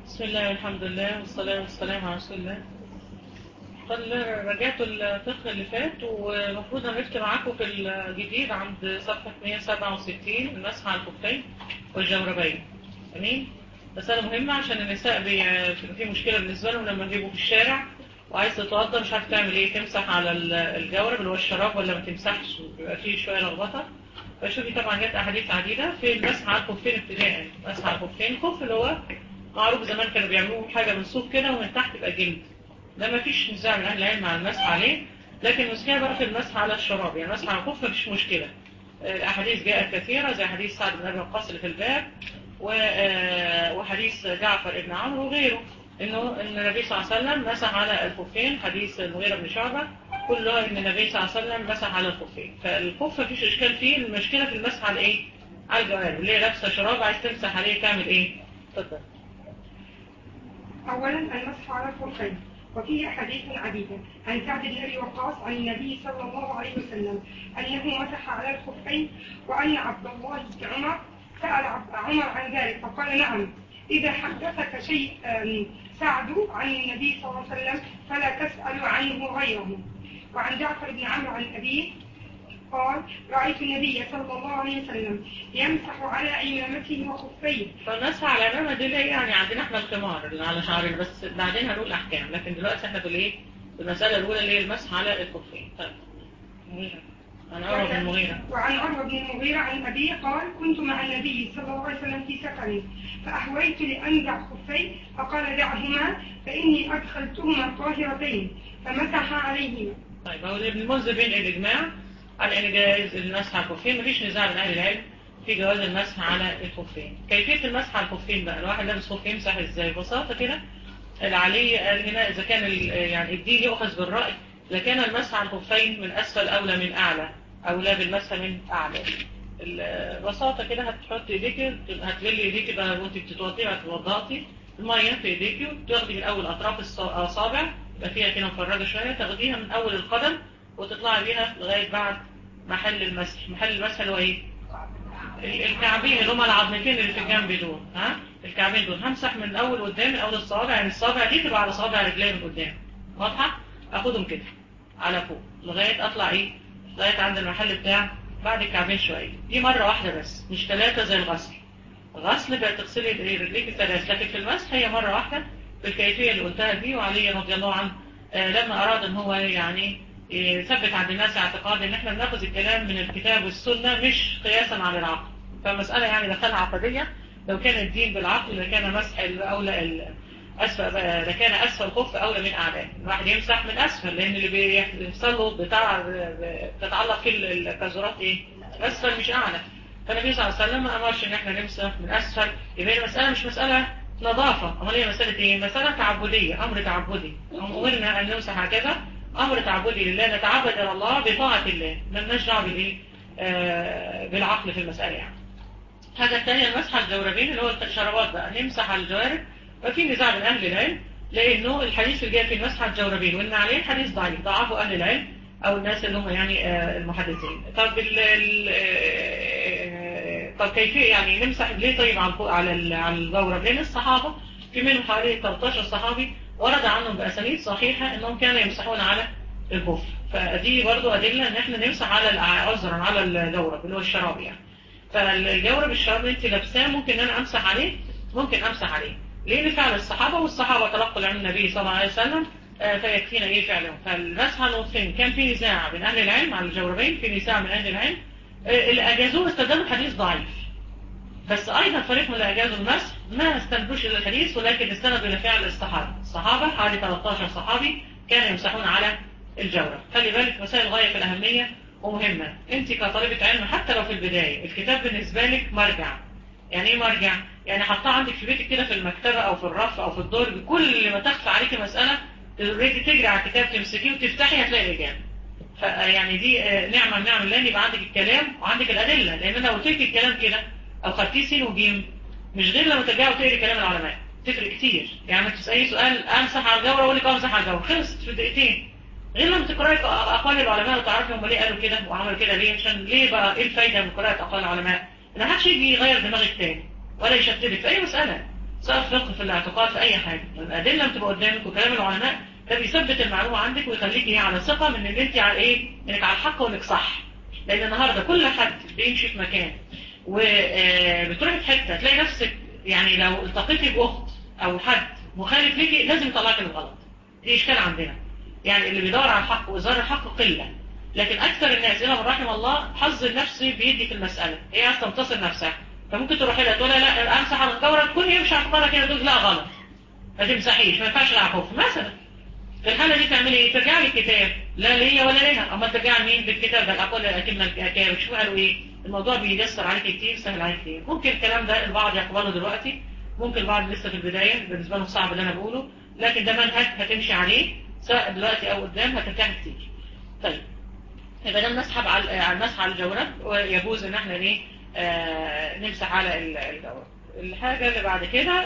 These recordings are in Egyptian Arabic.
بسم الله والحمد لله والصلاة والسلام على رسول الله قد رجعت الفقه اللي فات ومفروض هنفتي معاكم في الجديد عند صفحة 167 المسح على الخفين والجوربين امين مسألة مهمة عشان النساء بي... في مشكلة بالنسبة لهم لما يجيبوا في الشارع وعايز تتوضى مش عارف تعمل ايه تمسح على الجورب اللي هو الشراب ولا ما تمسحش بيبقى فيه شوية لخبطة فشوفي طبعا جت احاديث عديدة في المسح على الخفين ابتداء مسح على الخفين خف اللي هو معروف زمان كانوا بيعملوا حاجة من صوف كده ومن تحت يبقى جلد ده ما فيش نزاع من اهل العلم على المسح عليه لكن المشكلة بقى في المسح على الشراب يعني المسح على الخف مفيش مشكلة الاحاديث جاءت كثيرة زي حديث سعد بن ابي وقاص اللي في الباب وحديث جعفر بن عمرو وغيره انه ان النبي صلى الله عليه وسلم مسح على الخفين حديث المغيرة بن شعبة كله ان النبي صلى الله عليه وسلم مسح على الخفين فالخف مفيش اشكال فيه المشكلة في المسح على ايه على الجوارب اللي هي لابسه شراب عايز تمسح عليه تعمل ايه اتفضل أولا المسح على الخفين وفيه أحاديث عديدة عن سعد بن أبي وقاص عن النبي صلى الله عليه وسلم أنه مسح على الخفين وأن عبد الله بن عمر سأل عمر عن ذلك فقال نعم إذا حدثك شيء سعد عن النبي صلى الله عليه وسلم فلا تسأل عنه غيره وعن جعفر بن عمرو عن أبيه قال رأيت النبي صلى الله عليه وسلم يمسح على إمامته وخفيه فالمسح على الإمامة دي ليه يعني عندنا احنا الخمار اللي على شعرنا بس بعدين هنقول أحكام لكن دلوقتي احنا في الايه المسألة الأولى اللي هي المسح على الخفين طيب عن عروة بن المغيرة وعن عروة بن المغيرة عن أبيه قال كنت مع النبي صلى الله عليه وسلم في سفر فأهويت لأنزع خفي فقال دعهما فإني أدخلتهما طاهرتين فمسح عليهما طيب هو ابن المنذر بين الإجماع على ان جائز المسح على الخفين مفيش نزاع من اهل العلم في جواز المسح على الخفين كيفيه المسح على الخفين بقى الواحد لابس خف يمسح ازاي ببساطه كده العلي قال هنا اذا كان يعني الدين يؤخذ بالراي لكان المسح على الخفين من اسفل اولى من اعلى اولى بالمسح من اعلى ببساطه كده هتحط ايديك هتبلي ايديك بقى وانت بتتوضي هتوضعتي الميه في ايديك وتاخدي من اول اطراف الاصابع يبقى فيها كده مفرجه شويه تاخديها من اول القدم وتطلعي بيها لغايه بعد محل المسح محل المسح اللي هو ايه الكعبين اللي هما العظمتين اللي في الجنب دول ها الكعبين دول همسح من الاول قدام من اول الصوابع يعني الصوابع دي تبقى على صوابع رجلي من قدام واضحه اخدهم كده على فوق لغايه اطلع ايه لغايه عند المحل بتاع بعد الكعبين شويه دي مره واحده بس مش ثلاثه زي الغسل الغسل بقى تغسلي رجليك الثلاث لكن في المسح هي مره واحده بالكيفيه اللي قلتها دي وعلي رضي الله عنه آه لما اراد ان هو يعني يثبت عند الناس اعتقاد ان احنا بناخذ الكلام من الكتاب والسنة مش قياسا على العقل فمسألة يعني دخلها عقدية لو كان الدين بالعقل لكان مسح الاولى اسفل لكان اسفل خف اولى من اعلاه الواحد يمسح من اسفل لان اللي بيحصل له بتاع بتتعلق فيه الكازورات ايه اسفل مش اعلى فالنبي صلى الله عليه وسلم ما امرش ان احنا نمسح من اسفل يبقى المسألة مش مسألة نظافة امال هي مسألة ايه مسألة تعبدية امر تعبدي امرنا ان نمسح هكذا امر تعبدي لله نتعبد الى الله بطاعة الله ملناش دعوه بالايه آه بالعقل في المسألة يعني حاجة الثانية المسح على الجوربين اللي هو الشرابات بقى نمسح على الجوارب وفي نزاع من اهل العلم لانه الحديث اللي جاء في المسح على الجوربين وان عليه حديث ضعيف ضعفه اهل العلم او الناس اللي هم يعني آه المحدثين طب ال ال طب كيفية يعني نمسح ليه طيب على على على الجورب لان الصحابة في منهم حوالي 13 صحابي ورد عنهم بأسانيد صحيحة انهم كانوا يمسحون على الكفر فدي برضو أدلة ان احنا نمسح على عذرا على الجورب اللي هو الشراب يعني فالجورب الشراب اللي انت لابساه ممكن ان انا امسح عليه ممكن امسح عليه لان فعل الصحابة والصحابة تلقوا عن النبي صلى الله عليه وسلم فيكفينا ايه فعلهم فالمسح على الوصفين كان في نزاع من اهل العلم على الجوربين في نزاع من اهل العلم اللي اجازوه استدلوا حديث ضعيف بس ايضا فريق من اللي اجازوا المسح ما استندوش الى الحديث ولكن استندوا الى فعل الصحابه الصحابه حوالي 13 صحابي كانوا يمسحون على الجورب خلي بالك مسائل غايه في الاهميه ومهمه انت كطالبه علم حتى لو في البدايه الكتاب بالنسبه لك مرجع يعني ايه مرجع يعني حطاه عندك في بيتك كده في المكتبه او في الرف او في الدرج كل ما تخفى عليك مساله تريدي تجري على الكتاب تمسكيه وتفتحي هتلاقي الاجابه فيعني دي نعمه من نعم الله ان يبقى عندك الكلام وعندك الادله لان انا قلت لك الكلام كده او خدتيه سين وجيم مش غير لما ترجعوا تقري كلام العلماء تفرق كتير يعني ما تسالي سؤال امسح على الجوره اقول لك امسح على الجوره خلصت في دقيقتين غير لما تقراي اقوال العلماء وتعرفي هم ليه قالوا كده وعملوا كده ليه عشان ليه بقى ايه الفايده من قراءه اقوال العلماء ان محدش يجي يغير دماغك تاني ولا يشتتك في اي مساله سواء في فقه في الاعتقاد في اي حاجه الادله بتبقى قدامك وكلام العلماء ده بيثبت المعلومه عندك ويخليك ايه على ثقه من ان انت على ايه انك على الحق وانك صح لان النهارده كل حد بيمشي في مكان وبتروحي في حته تلاقي نفسك يعني لو التقيتي باخت او حد مخالف ليكي لازم يطلعك من الغلط دي اشكال عندنا يعني اللي بيدور على الحق واظهار الحق قله لكن اكثر الناس الا من رحم الله حظ النفس بيدي في المساله هي عايزه تنتصر نفسها فممكن تروح لها تقول لها لا امسح على الجوره تكون يمشي على الجوره كده تقول لا غلط ما تمسحيش ما ينفعش العب خوف مثلا في الحاله دي تعملي ايه ترجعي للكتاب لا ليا ولا ليها اما ترجعي لمين للكتاب ده الاقوال اكلنا الكتاب شوفوا قالوا ايه الموضوع بييسر عليك كتير سهل عليك كتير ممكن الكلام ده البعض يقبله دلوقتي ممكن البعض لسه في البدايه بالنسبه له صعب اللي انا بقوله لكن ده منهج هتمشي عليه سواء دلوقتي او قدام هترتاح كتير طيب يبقى ده نسحب على على المسح على الجورب ويجوز ان احنا ايه آه نمسح على الجورب الحاجة اللي بعد كده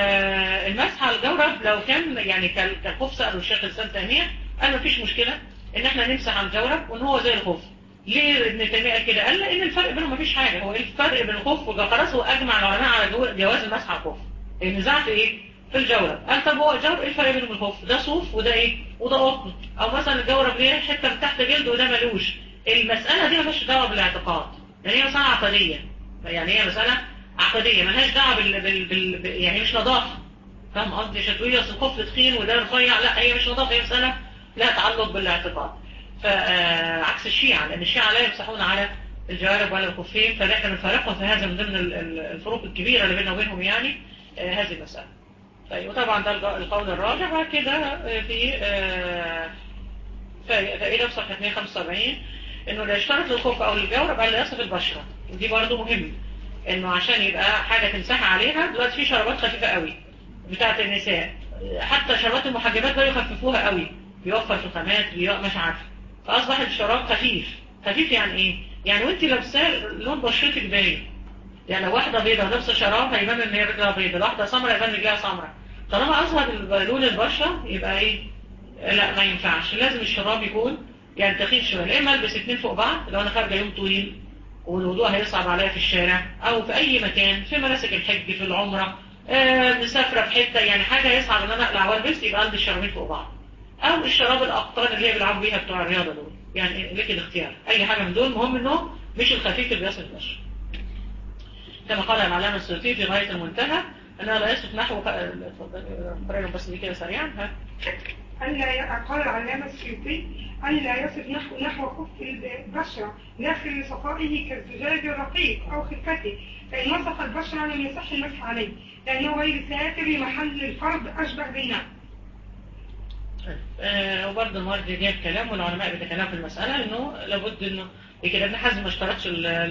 المسح على الجورب لو كان يعني كالخف سألوا الشيخ الإسلام تيمية قال مفيش مشكلة ان احنا نمسح على الجورب وان هو زي الخف ليه ابن تيمية كده قال لان الفرق بينهم مفيش حاجة هو ايه الفرق بين الخف والجوارس هو اجمع العلماء على جواز المسح على الخف النزاع في ايه في الجورب قال طب هو الجورب ايه الفرق بينهم الخف ده صوف وده ايه وده قطن او مثلا الجورب ليه حته من تحت جلد وده ملوش المسألة دي مالهاش دعوه بالاعتقاد لان هي مسألة عقدية يعني هي مسألة عقدية مالهاش دعوه بال... بال... بال... يعني مش نظافة فاهم قصدي مش هتقولي اصل الخف تخين وده رفيع لا هي مش نظافة هي مسألة لها تعلق بالاعتقاد فعكس الشيعة لان الشيعة لا يمسحون على الجوارب ولا الخفين فده احنا بنفرقهم في هذا من ضمن الفروق الكبيرة اللي بيننا وبينهم يعني آه هذه المسألة طيب وطبعا ده القول الراجح بعد كده في آه فائدة في صفحة 175 انه لا يشترط للخوف او للجورب الا يصف البشرة ودي برضو مهم انه عشان يبقى حاجة تمسح عليها دلوقتي في شرابات خفيفة قوي بتاعة النساء حتى شرابات المحجبات ده يخففوها قوي بيوفر في الخامات مش عارف فاصبح الشراب خفيف خفيف يعني ايه يعني وانت لابساه لون بشرتك باين يعني لو واحدة بيضة لابسه شراب هيبان ان هي رجلها بيضة لو واحدة سمراء يبان رجلها سمراء طالما اظهر لون البشرة يبقى ايه لا ما ينفعش لازم الشراب يكون يعني تخين شوية يا اما البس اتنين فوق بعض لو انا خارجه يوم طويل والوضوء هيصعب عليا في الشارع او في اي مكان في مناسك الحج في العمرة آه مسافرة في حتة يعني حاجة يصعب ان انا اقلع والبس يبقى البس شرابين فوق بعض او الشراب الاقطان اللي هي بيلعبوا بيها بتوع الرياضة دول يعني لك الاختيار اي حاجة من دول مهم انه مش الخفيف اللي بيصل البشر كما قال العلامة السيوطي في غاية المنتهى انها لا يصف نحو قريبا بس دي كده سريعا ها ألا قال العلامة السيوطي ألا يصف نحو نحو خف البشرة داخل صفائه كالزجاج الرقيق أو خفته فإن وصف البشرة لم يصح المسح عليه لأنه غير ساتر لمحل الفرض أشبه بالنعم آه وبرضه المرد جاب كلام والعلماء بيتكلموا في المسألة انه لابد انه كده ابن حزم ما اشترطش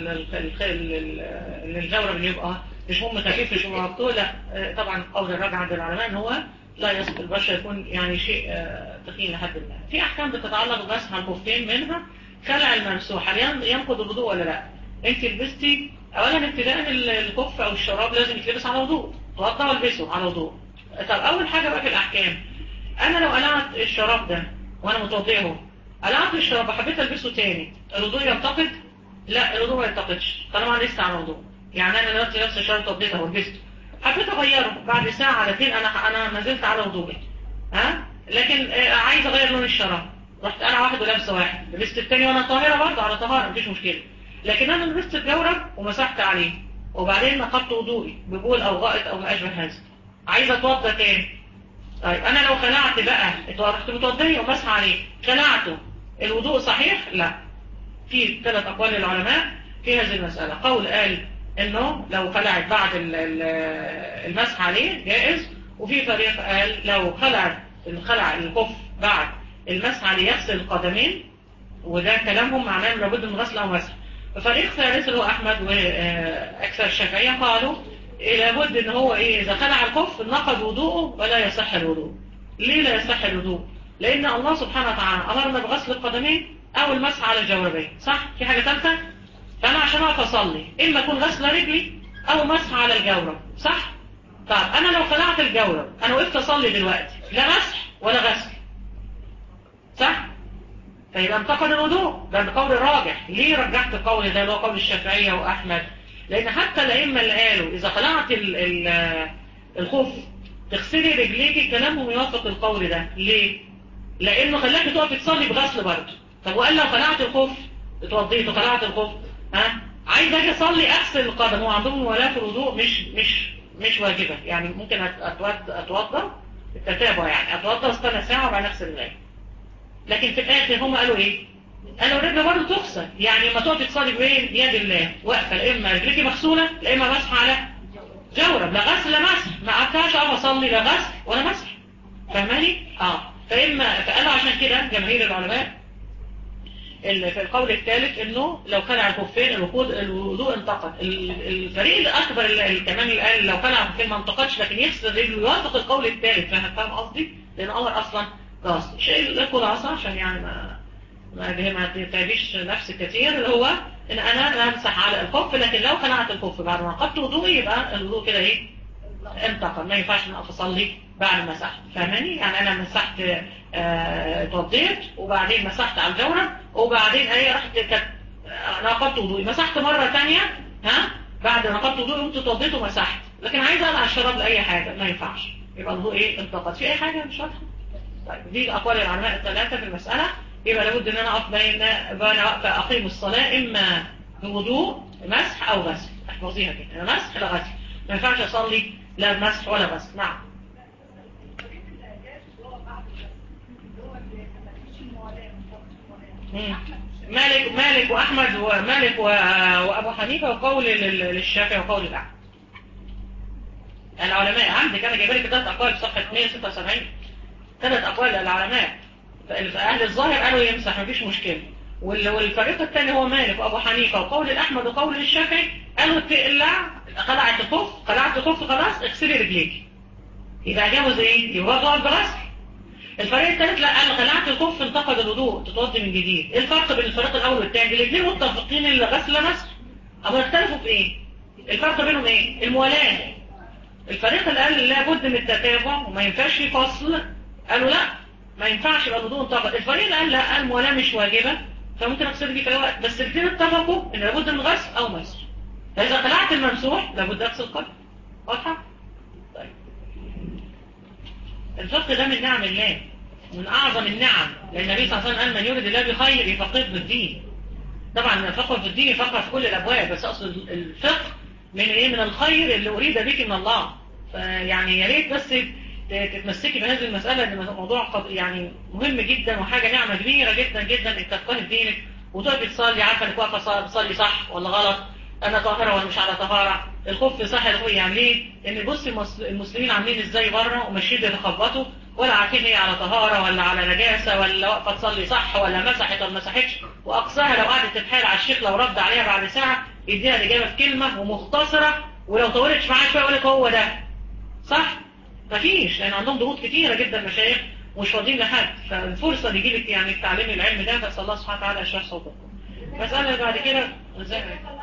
الجورب اللي يبقى مش مهم خفيف مش مهم مقطوع لا آه طبعا قول الراجع عند العلماء ان هو لا يصف البشرة يكون يعني شيء آه تخين لحد ما في احكام بتتعلق بمسح الخفين منها خلع الممسوح هل ينقض الوضوء ولا لا انت لبستي اولا ابتداء الكف او الشراب لازم يتلبس على وضوء توضى والبسه على وضوء طب اول حاجة بقى في الاحكام انا لو قلعت الشراب ده وانا متوضئه قلعت الشراب وحبيت البسه تاني الوضوء ينتقد لا الوضوء ما ينتقدش طالما انا لسه على وضوء يعني انا دلوقتي نفس الشراب توضيته ولبسته حبيت اغيره بعد ساعة على اتنين انا انا ما زلت على وضوئي ها لكن آه عايز اغير لون الشراب رحت انا واحد ولابسه واحد لبست التاني وانا طاهرة برضه على طهارة مفيش مشكلة لكن انا لبست الجورب ومسحت عليه وبعدين نقضت وضوئي ببول او غائط او ما اشبه هذا عايز اتوضى تاني طيب انا لو خلعت بقى رحت متوضيه ومسح عليه خلعته الوضوء صحيح لا في ثلاث اقوال للعلماء في هذه المسألة قول قال انه لو خلعت بعد المسح عليه جائز وفي فريق قال لو خلعت خلع الخف بعد المسح عليه يغسل القدمين وده كلامهم معناه لابد من غسل او مسح فريق ثالث اللي هو احمد واكثر الشافعيه قالوا لابد ان هو ايه اذا خلع الخف نقض وضوءه ولا يصح الوضوء ليه لا يصح الوضوء لان الله سبحانه وتعالى امرنا بغسل القدمين او المسح على الجوربين صح في حاجه ثالثه فانا عشان اقف اصلي اما اكون غسله رجلي او مسح على الجورب صح طب انا لو خلعت الجورب انا وقفت اصلي دلوقتي لا مسح ولا غسل صح فيبقى انتقد الوضوء ده القول الراجح ليه رجحت القول ده اللي هو قول الشافعيه واحمد لان حتى الائمه اللي قالوا اذا خلعت ال ال الخف تغسلي رجليكي كلامهم يوافق القول ده ليه لانه خلاك تقفي تصلي بغسل برضه طب وقال لو خلعت الخف اتوضيت وخلعت الخف ها عايز اجي اصلي اغسل القدم هو عندهم ولا في الوضوء مش مش مش واجبه يعني ممكن اتوضى اتوضى التتابع يعني اتوضى واستنى ساعه وبعدين اغسل رجلي لكن في الاخر هم قالوا ايه قالوا الرجل برضه تغسل يعني لما تقفي تصلي بين يد الله واقفه لا اما رجليكي مغسوله لا اما مسح على جورب لا غسل لا مسح ما قعدتهاش اقف اصلي لا غسل ولا مسح فاهماني اه فاما فقالوا عشان كده جماهير العلماء في القول الثالث انه لو خلع الخفين الوقود الوضوء انتقد الفريق الاكبر اللي كمان اللي قال لو خلع الخفين ما انتقدش لكن يغسل رجله يوافق القول الثالث فاهم فاهم قصدي لان امر اصلا قاصد شيء الخلاصه عشان يعني ما ما ما تتعبيش نفسك كتير اللي هو ان انا امسح على الخف لكن لو خلعت الخف بعد ما قدت وضوئي يبقى الوضوء كده ايه انتقل ما ينفعش ان اقف اصلي بعد ما مسحت فاهماني يعني انا مسحت اتوضيت آه وبعدين مسحت على الجورب وبعدين ايه رحت كت... نقضت وضوئي مسحت مره ثانيه ها بعد ما نقضت وضوئي قمت اتوضيت ومسحت لكن عايز اقلع الشراب لاي حاجه ما ينفعش يبقى الوضوء ايه انتقد في اي حاجه مش واضحه طيب دي اقوال العلماء الثلاثه في المساله يبقى لابد ان انا اقف بين بين واقفه اقيم الصلاه اما بوضوء مسح او غسل احفظيها كده مسح لا غسل ما ينفعش اصلي لا مسح ولا غسل نعم مالك مالك واحمد ومالك وابو حنيفه وقول للشافعي وقول الاحمد العلماء عندك انا جايب لك ثلاث اقوال في صفحه 176 ثلاث اقوال العلماء اهل الظاهر قالوا يمسح مفيش مشكله والفريق الثاني هو مالك وابو حنيفه وقول الاحمد وقول الشافعي قالوا تقلع خلعت الخف خلعت الخف خلاص اغسلي رجليك يبقى جوز ايه يبقى برضه الغسل الفريق الثالث لا قال خلعت الخف انتقد الوضوء تتوضي من جديد ايه الفرق بين الفريق الاول والثاني الاثنين متفقين ان الغسل مسح اما اختلفوا في ايه الفرق بينهم ايه الموالاه الفريق اللي قال لابد من التتابع وما ينفعش في فصل قالوا لا ما ينفعش يبقى الوضوء انتقد الفريق اللي قال لا الموالاه مش واجبه فممكن اغسل دي في اي وقت بس الاثنين اتفقوا ان لابد من غسل او مسح فاذا خلعت الممسوح لابد اغسل قدم واضحه طيب الفقه ده من نعم الله من اعظم النعم لان النبي صلى الله عليه وسلم قال من يريد الله بخير يفقهه في الدين طبعا الفقه في الدين يفقه في كل الابواب بس اقصد الفقه من ايه من الخير اللي اريد بك من الله فيعني يا ريت بس تتمسكي بهذه المسألة ان موضوع يعني مهم جدا وحاجة نعمة كبيرة جدا جدا انك تفقهي دينك وتقفي تصلي عارفة انك واقفة تصلي صح ولا غلط انا طاهرة ولا مش على طهارة الخف صح يا يعني ليه ان بص المسلمين عاملين ازاي بره وماشيين بيتخبطوا ولا عارفين هي على طهارة ولا على نجاسة ولا واقفة تصلي صح ولا مسحت ولا مسحتش واقصاها لو قعدت تتحايل على الشيخ لو رد عليها بعد ساعة يديها الاجابة في كلمة ومختصرة ولو طولتش معاه شوية يقول لك هو ده صح مفيش لان عندهم ضغوط كتيرة جدا مشايخ مش فاضيين لحد فالفرصة اللي يجيلك يعني تعلمي العلم ده فاسال الله سبحانه وتعالى اشرح صوتكم مسألة بعد كده ازاي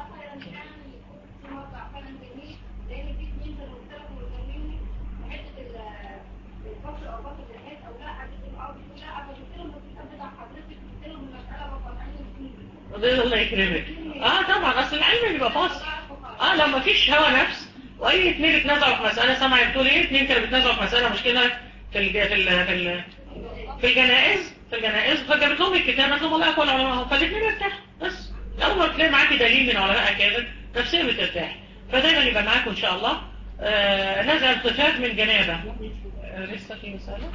الله يكرمك اه طبعا اصل العلم بيبقى فاصل اه لو مفيش هوا نفس واي اثنين اتنازعوا في مساله سمع بتقول ايه اثنين كانوا بيتنازعوا في مساله مشكله في الج... في ال... في, ال... في الجنائز في الجنائز فجابت لهم الكتاب قالت لهم والله اقوى العلماء فالاثنين ارتاحوا بس اول ما تلاقي معاكي دليل من علماء اكابر نفسيا بترتاح فدايما يبقى معاكم ان شاء الله آه نزع الخفاف من جنابه آه لسه في مساله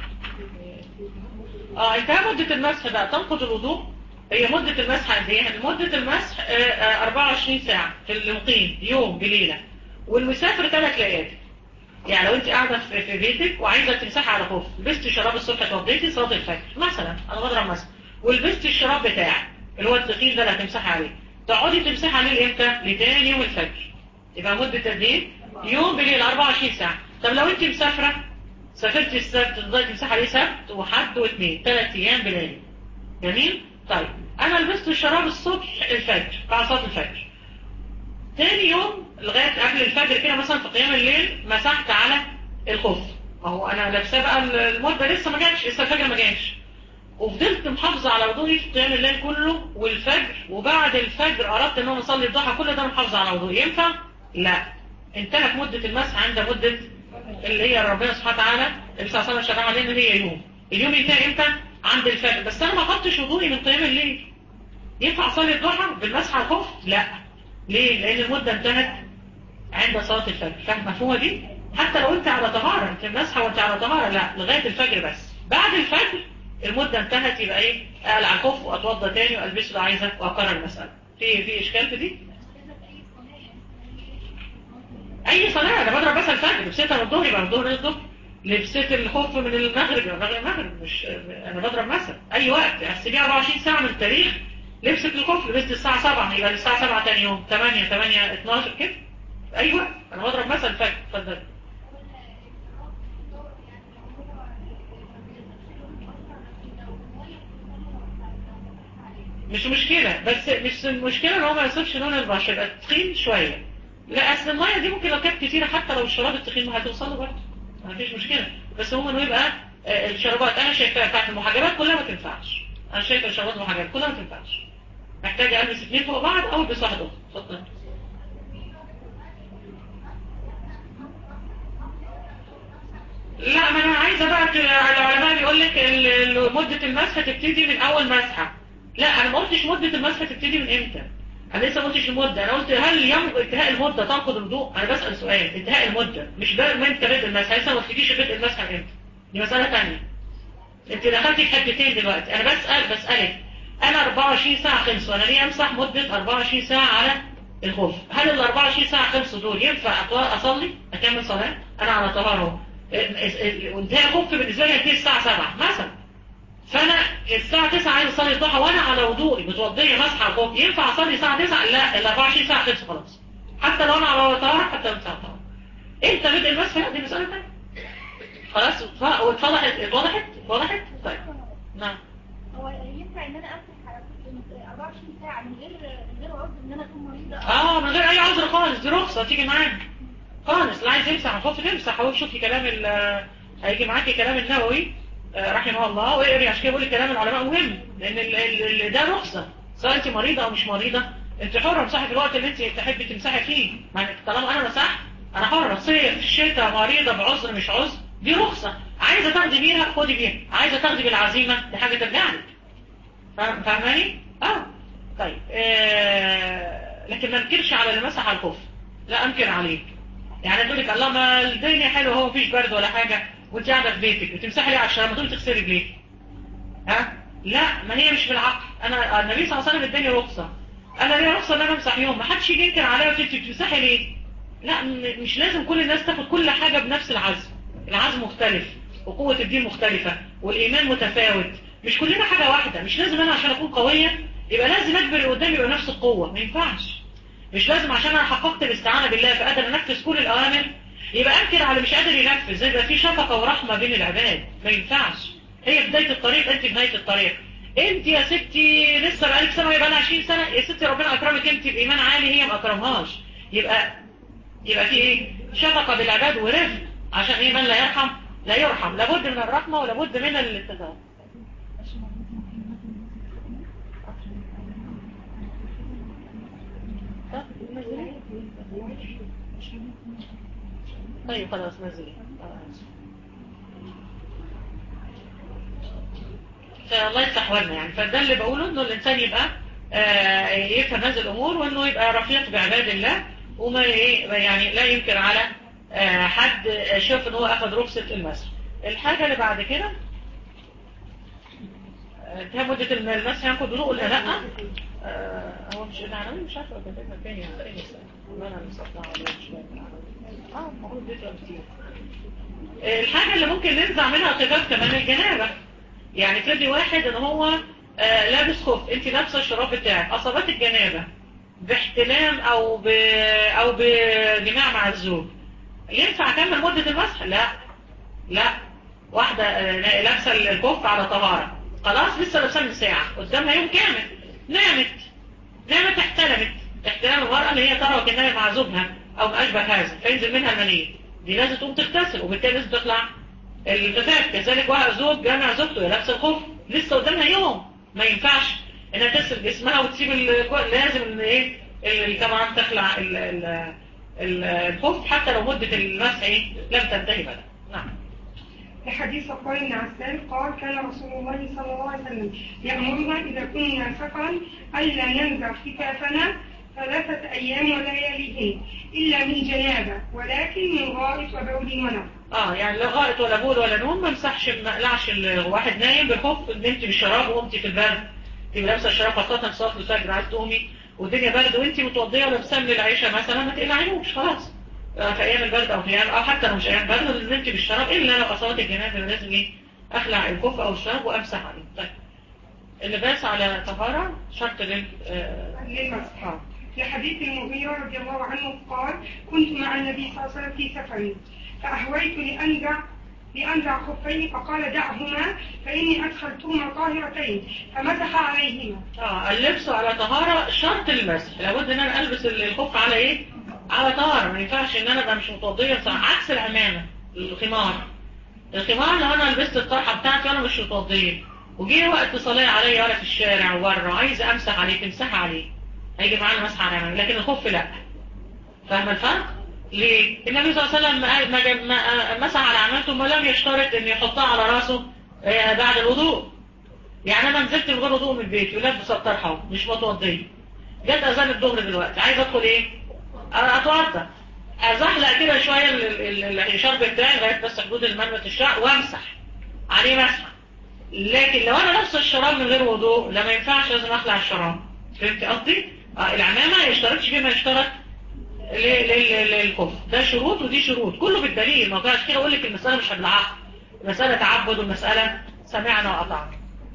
اه انتهى مده المسح بقى تنقض الوضوء هي مدة المسح قد ايه؟ مدة المسح آه آه 24 ساعة في المقيم يوم بليلة والمسافر ثلاث ليالي يعني لو انت قاعدة في بيتك وعايزة تمسحي على خف لبست شراب الصبح اتوضيتي صلاة الفجر مثلا انا بضرب مثلا ولبست الشراب بتاعك اللي هو الثقيل ده اللي هتمسحي عليه تقعدي تمسحي عليه امتى؟ لتاني يوم الفجر يبقى مدة قد ايه؟ يوم بليل 24 ساعة طب لو انت مسافرة سافرتي السبت تفضلي تمسحي عليه سبت وحد واثنين ثلاث ايام بليل جميل؟ طيب انا لبست الشراب الصبح الفجر بعد صلاه الفجر تاني يوم لغايه قبل الفجر كده مثلا في قيام الليل مسحت على الخف اهو انا لابساه بقى المده لسه ما جاتش لسه الفجر ما جاش وفضلت محافظه على وضوئي في قيام الليل كله والفجر وبعد الفجر اردت ان انا اصلي الضحى كل ده محافظه على وضوئي ينفع لا انتهت مده المسح عند مده اللي هي ربنا سبحانه وتعالى النبي صلى الله عليه وسلم شرع علينا هي يوم اليوم ينتهي امتى عند الفجر بس انا ما خدتش وضوئي من قيام الليل ينفع اصلي الضحى بالمسح على الخف لا ليه لان المده انتهت عند صلاه الفجر فاهم مفهومه دي حتى لو انت على طهاره انت المسحه وانت على طهاره لا لغايه الفجر بس بعد الفجر المده انتهت يبقى ايه اقلع الخف واتوضى تاني والبسه اللي عايزه واكرر المساله في في اشكال في دي اي صلاه انا بضرب بس الفجر لبستها من الظهر يبقى من الظهر للظهر لبست الخف من المغرب يبقى المغرب المغرب مش انا بضرب مثلا اي وقت احسبيها 24 ساعه من التاريخ لبست الخف لبست الساعه 7 يبقى الساعه 7 ثاني يوم 8 8 12 كده اي وقت انا بضرب مثلا الفجر اتفضل مش مشكلة بس مش المشكلة ان هو ما يصيبش لون البشر يبقى تخين شوية لا اصل المية دي ممكن لو كانت كتيرة حتى لو الشراب التخين ما هتوصل له برضه ما فيش مشكلة بس هو انه يبقى آه، الشرابات انا شايفاها بتاعت المحجبات كلها ما تنفعش انا شايفه الشرابات المحجبات كلها ما تنفعش محتاجة البس اثنين فوق بعض او البس واحدة اتفضل لا ما انا عايزه بقى ت- العلماء بيقول لك ال- ال- مده المسح تبتدي من اول مسحه لا انا ما قلتش مده المسح تبتدي من امتى انا لسه ما قلتش المده انا قلت هل يوم انتهاء المده تنقض الوضوء انا بسال سؤال انتهاء المده مش ده من امتى بدء المسح لسه ما قلتليش بدء المسح من امتى دي مساله ثانيه انت دخلتي في حتتين دلوقتي انا بسال بسالك انا 24 ساعه خلصوا انا ليه امسح مده 24 ساعه على الخوف هل ال 24 ساعه خلصوا دول ينفع أطلع- اصلي اكمل صلاه انا على طهاره وانتهى الخوف بالنسبه لي هتنتهي الساعه 7 مثلا فانا الساعه 9 عايز اصلي الضحى وانا على وضوئي متوضيه مسح على الخوف ينفع اصلي الساعه 9 لا ال 24 ساعه خلصوا خلاص حتى لو انا على طهاره حتى لو ساعه طهاره امتى بدء المسح لا دي مساله ثانيه خلاص اتف- واتفضحت اتوضحت اتوضحت طيب نعم هو ينفع ان انا امسح على كل 24 ساعه من غير من غير عذر ان انا اكون مريضه اه من غير اي عذر خالص دي رخصة تيجي معاك خالص اللي عايز يمسح الخوف تمسح اهو شوفي كلام ال هيجي معاكي كلام النووي آه، رحمه الله واقري عشان كده بقول لك كلام العلماء مهم لان ال- ال- ال- ده رخصة سواء انت مريضة او مش مريضة انت حرة مساحة في الوقت اللي انت تحبي تمسحي فيه ما أنا- طالما انا مسحت انا حرة صيف شتاء مريضة بعذر مش عذر دي رخصة عايزة تاخدي بيها خدي بيها عايزة تاخدي بالعزيمة دي حاجة ترجع لك فاهم- فاهماني؟ اه طيب آه لكن ما انكرش على اللي مسح على الخف لا انكر عليه يعني تقول لك الله ما الدنيا حلوه هو مفيش برد ولا حاجه وانت قاعده في بيتك بتمسحي ليه على الشارع ما تقولي تغسلي رجليك ها لا ما هي مش بالعقل انا النبي صلى الله عليه وسلم اداني رخصه انا ليا رخصه ان انا امسح يوم ما حدش يجي ينكر عليا وانت بتمسحي ليه لا م- مش لازم كل الناس تاخد كل حاجه بنفس العزم العزم مختلف وقوه الدين مختلفه والايمان متفاوت مش كلنا حاجه واحده مش لازم انا عشان اكون قويه يبقى لازم اجبر اللي قدامي يبقى نفس القوه ما ينفعش مش لازم عشان انا حققت الاستعانه بالله فقادر انفذ كل الاوامر يبقى انكر على مش قادر ينفذ يبقى في شفقه ورحمه بين العباد ما ينفعش هي بدايه الطريق انت بدايه الطريق انت يا ستي لسه بقالك سنه ويبقى لها 20 سنه يا ستي ربنا اكرمك انت بايمان عالي هي ما اكرمهاش يبقى يبقى في ايه شفقه بالعباد ورفق عشان ايه من لا يرحم لا يرحم لابد من الرحمه ولابد من الاتزان طيب خلاص نزلي فالله يفتح ولنا يعني فده اللي بقوله انه الانسان يبقى آه، يفهم هذه الامور وانه يبقى رفيق بعباد الله وما ي- يعني لا ينكر على آه، حد شاف ان هو اخذ رخصة المسح الحاجة اللي بعد كده آه، انتهى مدة المسح ياخد وضوء ولا لا آه، هو مش العناوين مش عارفة كاتبها فين يعني ايه مثلا ما انا مصطفى ولا مش فاكر اه المفروض بيقرا كتير الحاجة اللي ممكن ننزع منها خفاف كمان الجنابة يعني تدي واحد ان هو آه لابس خف انت لابسه الشراب بتاعك اصابات الجنابة باحتلام او ب... او بجماع مع الزوج ينفع اكمل مدة المسح لا لا واحدة آه، لابسه الكف على طهارة خلاص لسه لابسه من ساعة قدامها يوم كامل نامت نامت احتلمت احتلام المرأة اللي هي ترى وكأنها مع زوجها او ما اشبه هذا فينزل منها المني دي لازم تقوم تغتسل وبالتالي لازم تطلع الغثاث كذلك واحد زوج جامع زوجته لابسه الخف لسه قدامها يوم ما ينفعش انها تغسل جسمها وتسيب ال- لازم ان ايه ال- كمان تخلع ال- ال- ال- الخف حتى لو مدة المسح إيه؟ لم تنتهي بدأ نعم لحديث صفوان بن عسال قال كان رسول الله صلى الله عليه وسلم يأمرنا إذا كنا سفرا ألا ننزع خفافنا ثلاثة أيام ولياليهن إلا من جنابة ولكن من غائط وبول ونوم اه يعني لا غائط ولا بول ولا نوم ما مسحش ما قلعش الواحد نايم بالخف نمتي بالشراب وقمتي في البرد تبقى لابسه الشراب خاصه صلاه الفجر عايز تقومي والدنيا برد وانت متوضيه ولابسه من العيشه مثلا ما تقلعيهوش خلاص آه، في ايام البرد او في ايام او حتى لو مش ايام برد نمتي بالشراب الا لو اصابت الجنابه يبقى لازم ايه اخلع الكف او الشراب وامسح عليه طيب اللباس على طهاره شرط لل آه، للمسح آه. لحديث المغيرة رضي الله عنه قال كنت مع النبي صلى الله عليه وسلم في سفر فأهويت لأنزع لأنزع خفين فقال دعهما فإني أدخلتهما طاهرتين فمسح عليهما اه اللبس على طهارة شرط المسح لابد ان انا البس الخف على ايه على طهارة ما ينفعش ان انا ابقى مش متوضية بصراحة عكس العمامة الخمار الخمار لو انا لبست الطرحة بتاعتي وانا مش متوضية وجي وقت صلاة عليا ولا في الشارع وبره عايزة امسح عليه تمسح عليه هيجي معانا مسح على العمامة لكن الخف لا فاهمة الفرق؟ ليه؟ النبي صلى الله عليه وسلم ما- ما جاب- ما- مسح على عمامته ولم يشترط ان يحطها على راسه آه، بعد الوضوء يعني انا نزلت من غير وضوء من البيت ولابس الطرحه أهو، مش متوضيه جت اذان الظهر دلوقتي عايز ادخل ايه أنا اتوضى ازحلق كده شويه ال- ال- ال- الشرب بتاعي لغايه بس حدود المنبت الشعر وامسح عليه مسح لكن لو انا لابسه الشراب من غير وضوء لا ما ينفعش لازم اخلع الشراب فهمت قصدي آه العمامه ما يشترطش فيه ما يشترط ل- ل- ل- للكفر ده شروط ودي شروط كله بالدليل ما فيهاش كده اقول لك المساله مش بالعقل المساله تعبد والمساله سمعنا واطعنا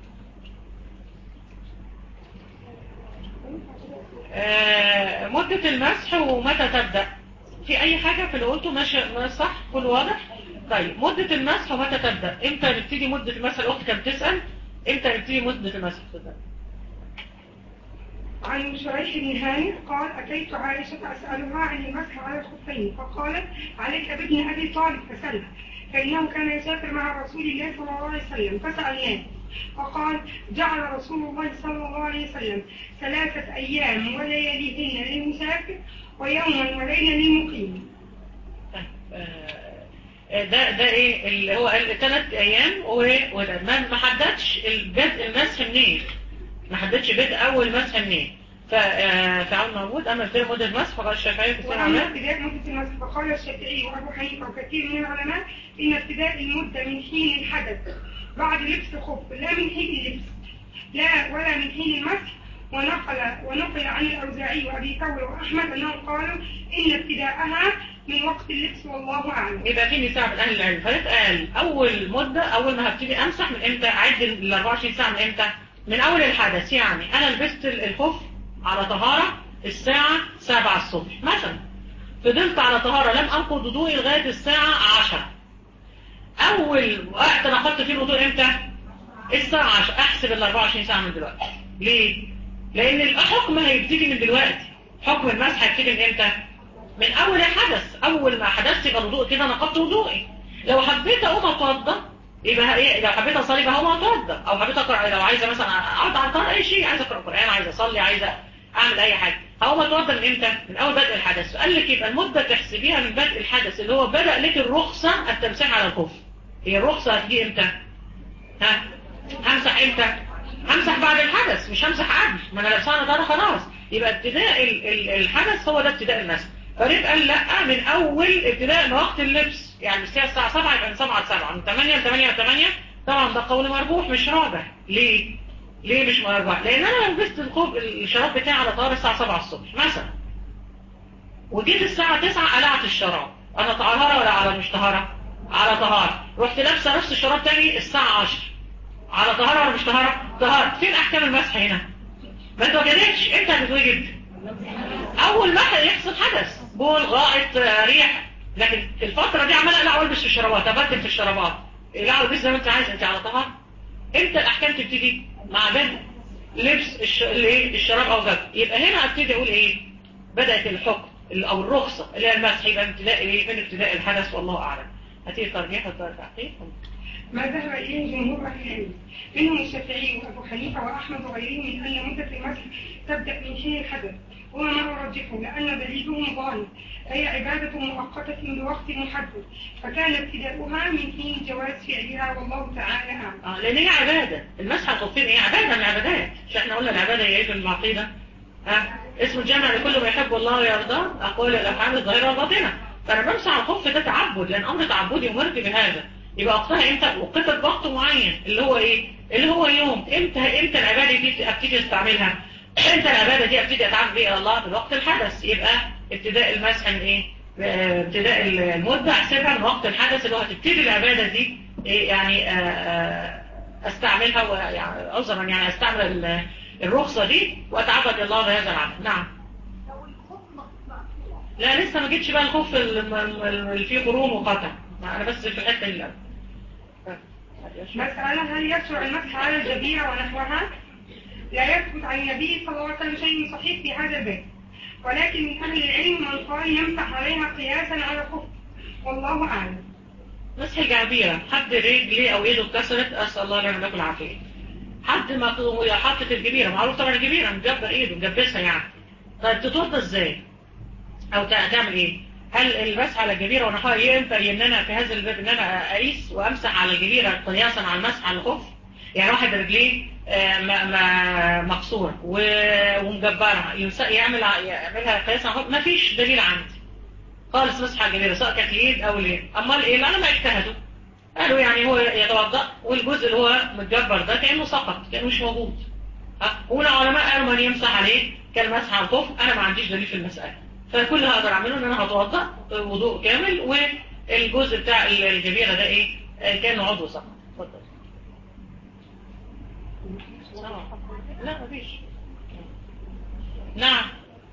آه، مدة المسح ومتى تبدأ في أي حاجة في اللي قلته ماشي ما صح كل واضح طيب مدة المسح ومتى تبدأ امتى نبتدي مدة المسح الأخت كانت بتسأل امتى نبتدي مدة المسح تبدأ عن شريح بن هانئ قال أتيت عائشة أسألها عن المسح على الخفين فقالت عليك بابن أبي طالب فسألها فإنه كان يسافر مع رسول الله صلى الله عليه وسلم فسألناه فقال جعل رسول الله صلى الله عليه وسلم ثلاثة أيام ولياليهن للمسافر ويوما وليلة للمقيم طيب، آه، ده ده ايه اللي هو الثلاث ايام و- وده ما ما حددش البدء المسح منين ما حددش بدء اول مسح منين فتعاون موجود اما في مدة المسح فقال الشافعي في السنة وأما عمال ابتداء مدة المسح فقال الشافعي وأبو حنيفة وكثير من العلماء إن ابتداء المدة من حين الحدث بعد لبس الخف لا من حين اللبس لا ولا من حين المسح ونقل ونقل عن الأوزاعي وأبي ثور وأحمد أنهم قالوا إن ابتداءها من وقت اللبس والله أعلم يبقى في نساء من اهل العلم فيتقال اول مدة اول ما هبتدي امسح من امتى اعد ال 24 ساعة من امتى من اول الحدث يعني انا لبست الخف على طهارة الساعة 7 الصبح مثلا فضلت على طهارة لم انقض وضوئي لغاية الساعة 10 اول وقت انا اخدت فيه الوضوء امتى الساعة 10 احسب ال 24 ساعة من دلوقتي ليه لان الحكم هيبتدي من دلوقتي حكم المسح هيبتدي من امتى من اول الحدث اول ما حدثت يبقى الوضوء كده نقضت وضوئي لو حبيت اقوم اتوضى يبقى ايه لو حبيت اصلي يبقى هقوم اتوضى او حبيت اقرا لو عايزه مثلا اقعد على القرآن اي شيء عايزه اقرا قران عايزه اصلي عايزه اعمل اي حاجه هقوم اتوضى من امتى من اول بدء الحدث قال لك يبقى المده تحسبيها من بدء الحدث اللي هو بدا لك الرخصه التمسيح على الخف هي الرخصه هتيجي امتى ها همسح امتى همسح بعد الحدث مش همسح قبل ما انا لابسها نضاره خلاص يبقى ابتداء ال- ال- الحدث هو ده ابتداء المسح فريق قال لا من اول ابتداء من وقت اللبس يعني الساعه الساعه 7 يبقى من 7 ل 7 من 8 ل 8 ل 8 طبعا ده قول مرجوح مش راجح ليه ليه مش مرجوح لان انا لو لبست الخوف الشراب بتاعي على طهاره الساعه 7 الصبح مثلا وجيت الساعه 9 قلعت الشراب انا طهاره ولا على مش طهاره على طهاره رحت لابسه نفس الشراب تاني الساعه 10 على طهاره ولا مش طهاره طهاره فين احكام المسح هنا ما اتوجدتش امتى هتتوجد اول ما يحصل حدث بول غائط آه، ريح لكن في الفتره دي عمال اقلع والبس في الشرابات ابدل في الشرابات اقلع والبس زي ما انت عايز انت على طهاره امتى الاحكام تبتدي مع بدء لبس الش... الايه الشراب او غيره يبقى هنا ابتدي اقول ايه بدات الحكم ال- او الرخصه اللي هي المسح يبقى ابتداء ايه من ابتداء الحدث والله اعلم هاتي الترجيح والتحقيق ما ذهب إليه جمهور أهل العلم منهم الشافعي وأبو حنيفة وأحمد وغيرهم من أن مدة المسح تبدأ من حين الحدث هو ما أرجحه لأن دليلهم ظاهر أي عبادة مؤقتة بوقت محدد فكان ابتداؤها من حين جواز فعلها والله تعالى أعلم اه لان هي عبادة المسح على الخفين هي عبادة من العبادات مش احنا قلنا العبادة هي ايه في العقيدة ها اسم الجامع لكل ما يحب الله ويرضاه اقوال الافعال الظاهرة والباطنة فانا بمسح على الخف ده تعبد لان امر تعبدي امرت بهذا يبقى وقتها امتى وقتها بوقت معين اللي هو ايه اللي هو يوم امتى امتى العبادة دي ابتدي استعملها امتى العبادة دي ابتدي اتعبد بيها الله في وقت الحدث يبقى ابتداء المسح من ايه آه، ابتداء المدة احسبها من وقت الحدث اللي هو هتبتدي العبادة دي إيه يعني آه، آه، استعملها ويعني عذرا يعني استعمل ال- الرخصة دي واتعبد الله بهذا العمل نعم لو الخوف مقطوع لا لسه ما جيتش بقى الخوف الم- الم- اللي فيه خروم وقطع انا بس في الحته اللي قبل. مسألة هل يشرع المسح على الجبيرة ونحوها؟ لا يثبت عن النبي صلى الله عليه وسلم شيء صحيح في هذا الباب ولكن من أهل العلم من قال يمسح عليها قياسا على الخف والله أعلم مسح الجعبيرة حد رجلي او ايده اتكسرت اسال الله لنا ولكم العافيه حد ما حطت الجبيره معروف طبعا الجبيره مجبر ايده مجبسها يعني طيب تتوضى ازاي او تع- تعمل ايه هل المسح على الجبيره ونحوها ينفع ان انا في هذا الباب ان انا اقيس وامسح على الجبيره قياسا على المسح على الخف يعني واحد رجليه آه، م- م- مكسوره و- ومجبرها يمس- يعمل ع- يعملها قياسا على الخف مفيش دليل عندي خالص مسح على الجبيره سواء كانت اليد او اليد امال ايه اللي انا ما اجتهدوا قالوا يعني هو يتوضا والجزء اللي هو متجبر ده كانه سقط كانه مش موجود ها؟ هنا علماء قالوا من يمسح عليه كالمسح على الخف انا ما عنديش دليل في المساله فكل اللي هقدر اعمله ان انا هتوضا وضوء كامل والجزء بتاع الجبيره ده ايه آه، كانه عضو سقط اتفضل آه. لا مفيش نعم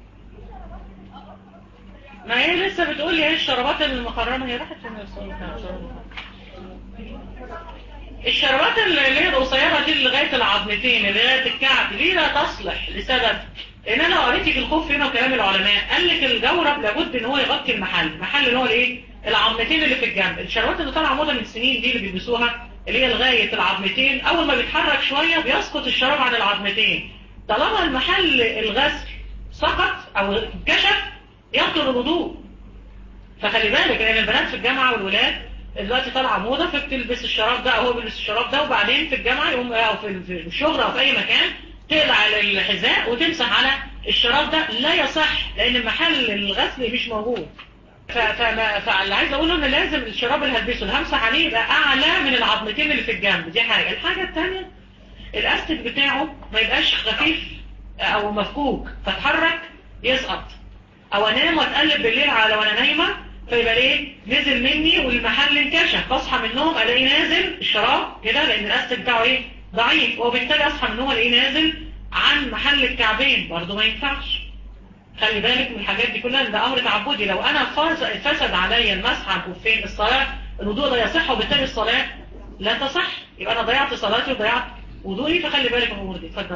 ما هي لسه بتقول لي ايه الشرابات المخرمه هي راحت فين الصوره بتاع الشراب الشرابات اللي هي القصيره دي اللي لغايه العظمتين اللي لغايه الكعب دي لا تصلح لسبب ان انا قريت في الخف هنا وكلام العلماء قال لك الجورب لابد ان هو يغطي المحل المحل اللي هو الايه العظمتين اللي في الجنب الشرابات اللي طالعه موضه من سنين دي اللي بيلبسوها اللي هي لغايه العظمتين اول ما بيتحرك شويه بيسقط الشراب عن العظمتين طالما المحل الغسل سقط او كشف يبطل الوضوء فخلي بالك لان البنات في الجامعه والولاد دلوقتي طالعه موضه فبتلبس الشراب ده او هو بيلبس الشراب ده وبعدين في الجامعه يقوم او في في الشغل او في اي مكان تقلع الحذاء وتمسح على الشراب ده لا يصح لان محل الغسل مش موجود ف- فما- فاللي عايز اقوله ان لازم الشراب اللي هلبسه اللي همسح عليه يبقى اعلى من العظمتين اللي في الجنب دي حاجه الحاجه الثانيه الاستك بتاعه ما يبقاش خفيف او مفكوك فتحرك يسقط او انام واتقلب بالليل على وانا نايمه فيبقى ليه نزل مني والمحل انكشف فاصحى من النوم الاقيه نازل الشراب كده لان الاستك بتاعه ايه ضعيف وبالتالي اصحى من النوم الاقيه نازل عن محل الكعبين برضه ما ينفعش خلي بالك من الحاجات دي كلها ده امر تعبدي لو انا فاز- فسد عليا المسح على الكفين الصلاه الوضوء ده يصح وبالتالي الصلاه لا تصح يبقى انا ضيعت صلاتي وضيعت وضوئي فخلي بالك من الامور دي اتفضل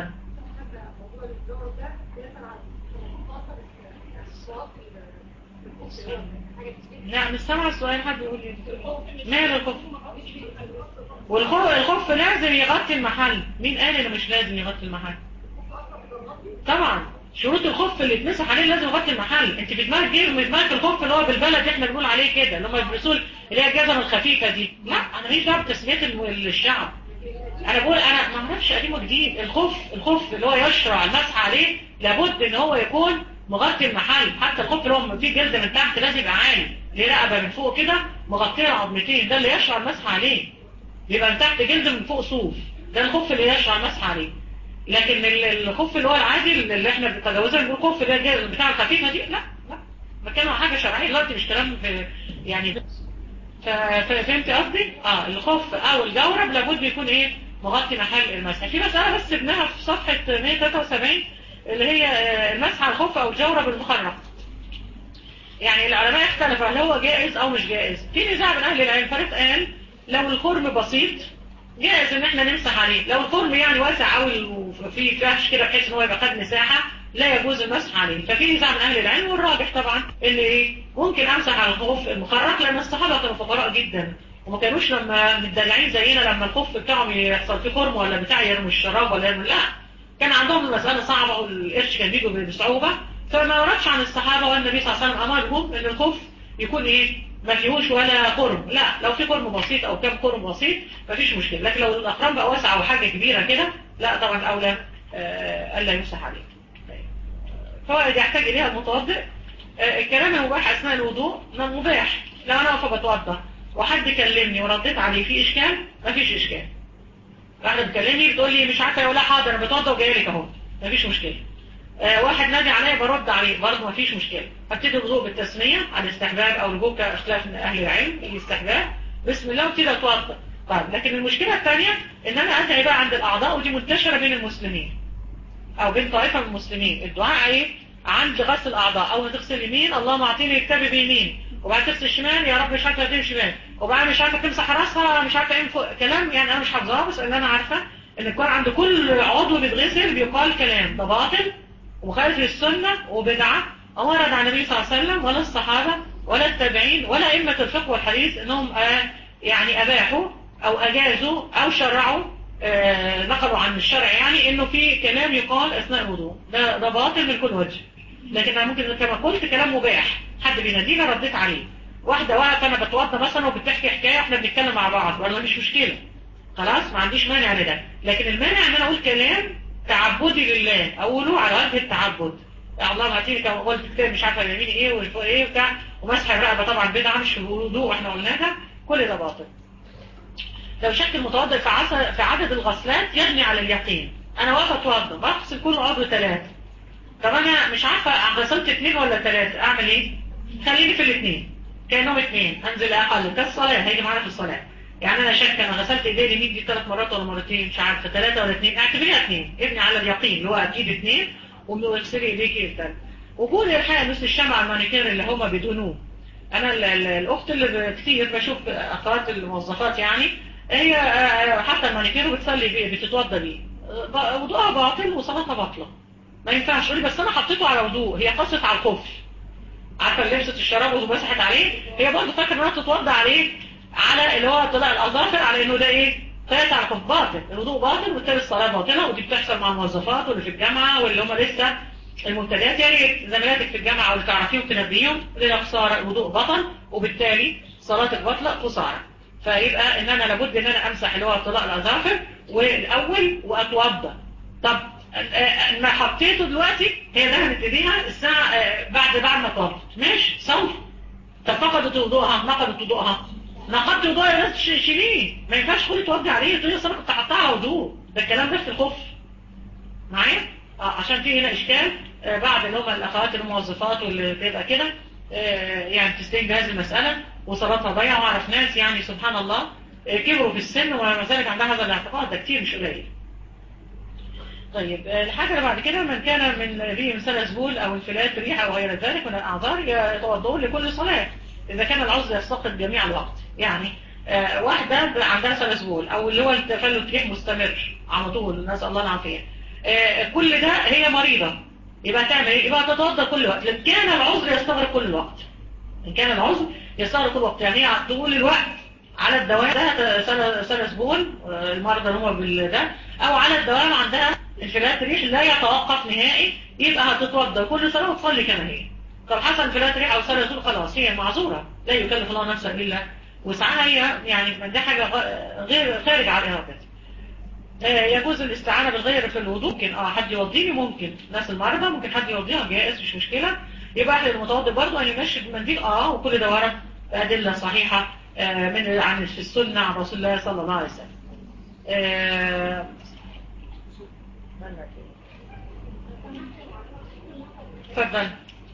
لا مش سامعه السؤال حد يقول لي مال الخف والخف الخف لازم يغطي المحل مين قال انه مش لازم يغطي المحل طبعا شروط الخف اللي يتمسح عليه لازم يغطي المحل انت في دماغك ايه في دماغك الخف اللي هو بالبلد احنا بنقول عليه كده اللي هم يلبسوه اللي هي الجزم الخفيفه دي لا انا ماليش دعوه بتسميه الم- الشعب انا بقول انا ما اعرفش قديم وجديد الخف الخف اللي هو يشرع المسح عليه لابد ان هو يكون مغطي المحل حتى الخف اللي هو فيه جلد من تحت لازم يبقى عالي ليه رقبه من فوق كده مغطيه العظمتين ده اللي يشرع المسح عليه يبقى من تحت جلد من فوق صوف ده الخف اللي يشرع المسح عليه لكن ال- الخف اللي هو العادي اللي احنا بنتجاوزه بنقول خف اللي هي الجلد بتاع الخفيفه دي لا لا بتكلم عن حاجه شرعيه دلوقتي مش كلام في يعني ف- ف- فهمت قصدي؟ اه الخف او الجورب لابد يكون ايه مغطي محل المسح في مسألة بس ابنها في صفحة 173 اللي هي آه، المسح على الخف او الجورب المخرق يعني العلماء اختلفوا هل هو جائز او مش جائز في نزاع بين اهل العلم فريق قال لو الخرم بسيط جائز ان احنا نمسح عليه لو الخرم يعني واسع قوي وفي فحش كده بحيث ان هو يبقى خد مساحة لا يجوز المسح عليه ففي نزاع من اهل العلم والراجح طبعا ان ايه ممكن امسح على الخوف المخرق لان الصحابه كانوا فقراء جدا وما كانوش لما متدلعين زينا لما الخف بتاعهم يحصل فيه خرم ولا بتاع يرموا الشراب ولا يرموا لا كان عندهم المسألة صعبة والقرش كان بيجوا بصعوبة فما وردش عن الصحابة والنبي صلى الله عليه وسلم أمرهم إن الخف يكون إيه ما فيهوش ولا خرم لا لو في خرم بسيط أو كام خرم بسيط ما فيش مشكلة لكن لو الأخرام بقى واسعة وحاجة كبيرة كده لا طبعا أولى آه ألا يمسح عليه فوائد يحتاج إليها المتوضئ آه الكلام المباح أثناء الوضوء مباح لو أنا واقفة بتوضأ وحد كلمني ورديت عليه في إشكال ما فيش إشكال واحدة بتكلمني بتقول لي مش عارفة ولا حاضر انا بتوضى وجاي لك اهو مفيش مشكلة آه واحد نادي عليا برد عليه برضه مفيش مشكلة ابتدي الوضوء بالتسمية على الاستحباب او الوضوء كاختلاف من اهل العلم الاستحباب بسم الله وابتدي اتوضى طيب لكن المشكلة الثانية ان انا ادعي بقى عند الاعضاء ودي منتشرة بين المسلمين او بين طائفة من المسلمين الدعاء ايه عند غسل الاعضاء اول ما تغسل يمين اللهم اعطيني كتابي بيمين وبعد تغسل شمال يا رب مش عارفه تمشي شمال وبعد مش عارفه تمسح راسها مش عارفه ايه فوق كلام يعني انا مش حافظاه بس ان انا عارفه ان يكون عند كل عضو بيتغسل بيقال كلام ده باطل ومخالف للسنه وبدعه او ورد عن النبي صلى الله عليه وسلم ولا الصحابه ولا التابعين ولا ائمه الفقه والحديث انهم آه يعني اباحوا او اجازوا او شرعوا آه نقلوا عن الشرع يعني انه في كلام يقال اثناء الوضوء ده ده باطل من كل وجه لكن انا ممكن كما قلت كلام مباح حد بينادينا رديت عليه واحدة واقفة انا بتوضى مثلا وبتحكي حكاية واحنا بنتكلم مع بعض ولا مش مشكلة خلاص ما عنديش مانع لده لكن المانع ان انا اقول كلام تعبدي لله اقوله على وجه التعبد يا الله ما تيجي كما قلت كتاب مش عارفه اليمين ايه والفوق ايه وبتاع ومسح الرقبه طبعا بدعه مش في الوضوء واحنا قلناها كل ده باطل لو شك المتوضئ في, عس... في عدد الغسلات يغني على اليقين انا واقفه اتوضى بغسل كل عضو ثلاثه طب انا مش عارفه غسلت اثنين ولا ثلاثه اعمل ايه خليني في الاثنين كانهم اثنين انزل اقل كالصلاه هيجي معانا في الصلاه يعني انا شك انا غسلت ايدي اليمين دي ثلاث مرات ولا مرتين مش عارفه ثلاثه ولا اثنين اعتبريها اثنين ابني على اليقين اللي هو اكيد اثنين واغسلي ايديك الثالث وجود الحقيقه مثل الشمع المانيكير اللي هم بدونه انا ال ال الاخت اللي كتير بشوف اخوات الموظفات يعني هي حتى المانيكير بتصلي بيه بتتوضى بيه وضوءها باطل وصلاتها باطله ما ينفعش تقولي بس انا حطيته على وضوء هي قصت على الخف عارفه اللي لبست الشراب ومسحت عليه هي برضه فاكره انها تتوضى عليه على اللي هو طلع الاظافر على انه ده ايه قياس على خف باطل الوضوء باطل وبالتالي الصلاه باطله ودي بتحصل مع الموظفات واللي في الجامعه واللي هم لسه المبتدئات يا ريت زميلاتك في الجامعه واللي تعرفيهم تنبيهم لنا خساره الوضوء بطل وبالتالي صلاتك باطله خساره فيبقى ان انا لابد ان انا امسح اللي هو طلاق الاظافر والاول واتوضى طب ما حطيته دلوقتي هي دهنت ايديها الساعه بعد بعد ما طابت ماشي صوت طب فقدت وضوءها نقضت وضوءها نقضت وضوءها يا ناس شيليه ما ينفعش تقولي توضي عليه تقولي اصل انا كنت حاطاه على وضوء ده الكلام ده في الخف معايا اه عشان في هنا اشكال آه بعد اللي هم الاخوات الموظفات واللي تبقى كده آه يعني تستين بهذه المساله وصلاتها ضيعه واعرف ناس يعني سبحان الله آه كبروا في السن ومع ذلك عندها هذا الاعتقاد ده كتير مش قليل طيب الحاجة اللي بعد كده من كان من به سلس بول أو انفلات ريح أو غير ذلك من الأعذار يتوضؤون لكل صلاة إذا كان العذر يستقط جميع الوقت يعني آه واحدة عندها سلس بول أو اللي هو التفلت ريح مستمر على طول نسأل الله العافية آه كل ده هي مريضة يبقى تعمل إيه؟ يبقى تتوضأ كل وقت لأن كان العذر يستغرق كل الوقت إن كان العذر يستغرق كل الوقت يعني طول الوقت على الدوام ده سلس بول المرضى اللي هم بالده أو على الدوام عندها انفلات ريح لا يتوقف نهائي يبقى هتتوضى كل صلاة وتصلي كما هي طب حصل انفلات ريح او سلسل خلاص هي معذورة لا يكلف الله نفسا الا وسعها هي يعني دي حاجة غير خارج عن ارادتها آه يجوز الاستعانة بالغير في الوضوء ممكن اه حد يوضيني ممكن ناس المرضى ممكن حد يوضيها جائز مش مشكلة يبقى احنا المتوضي برضه ان يمشي بمنديل اه وكل ده ورد بأدلة صحيحة آه من عن في السنة عن رسول الله صلى الله عليه وسلم آه تفضل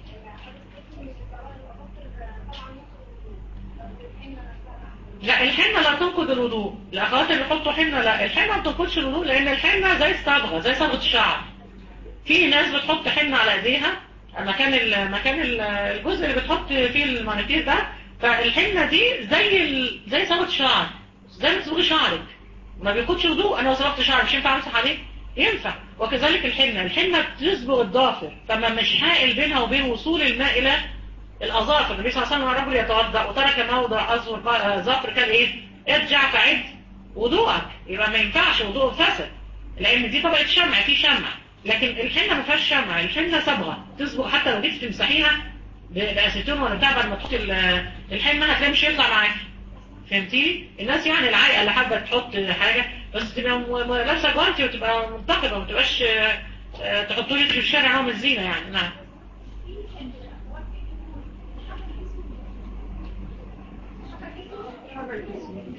لا الحنة لا تنقض الوضوء الأخوات اللي يحطوا حنة لا الحنة ما بتنقضش الوضوء لأن الحنة زي الصبغة زي صبغة الشعر في ناس بتحط حنة على ايديها مكان مكان الجزء اللي بتحط فيه المانيكير ده فالحنة دي زي ال... زي صبغة الشعر زي ما تصبغي شعرك ما بياخدش وضوء انا لو صبغت شعري مش ينفع امسح عليه ينفع وكذلك الحنة الحنة بتصبغ الضافر فما مش حائل بينها وبين وصول الماء إلى الأظافر النبي صلى الله عليه وسلم رجل يتوضأ وترك موضع أظفر ظفر قال إيه ارجع فعد وضوءك يبقى ما ينفعش وضوء فسد لأن دي طبقة شمع في شمع لكن الحنة ما فيهاش شمع الحنة صبغة تصبغ حتى لو جيت تمسحيها بأسيتون ولا بتاع بعد ما تحط ال- الحنة هتلاقي مش هيطلع معاكي فهمتي الناس يعني العايقة اللي حابة تحط حاجة بس تبقى م- م- لابسة جوانتي وتبقى منتقبة ما تبقاش آه، آه، تحطوا لي في الشارع نوع من الزينة يعني نعم حجر الاسود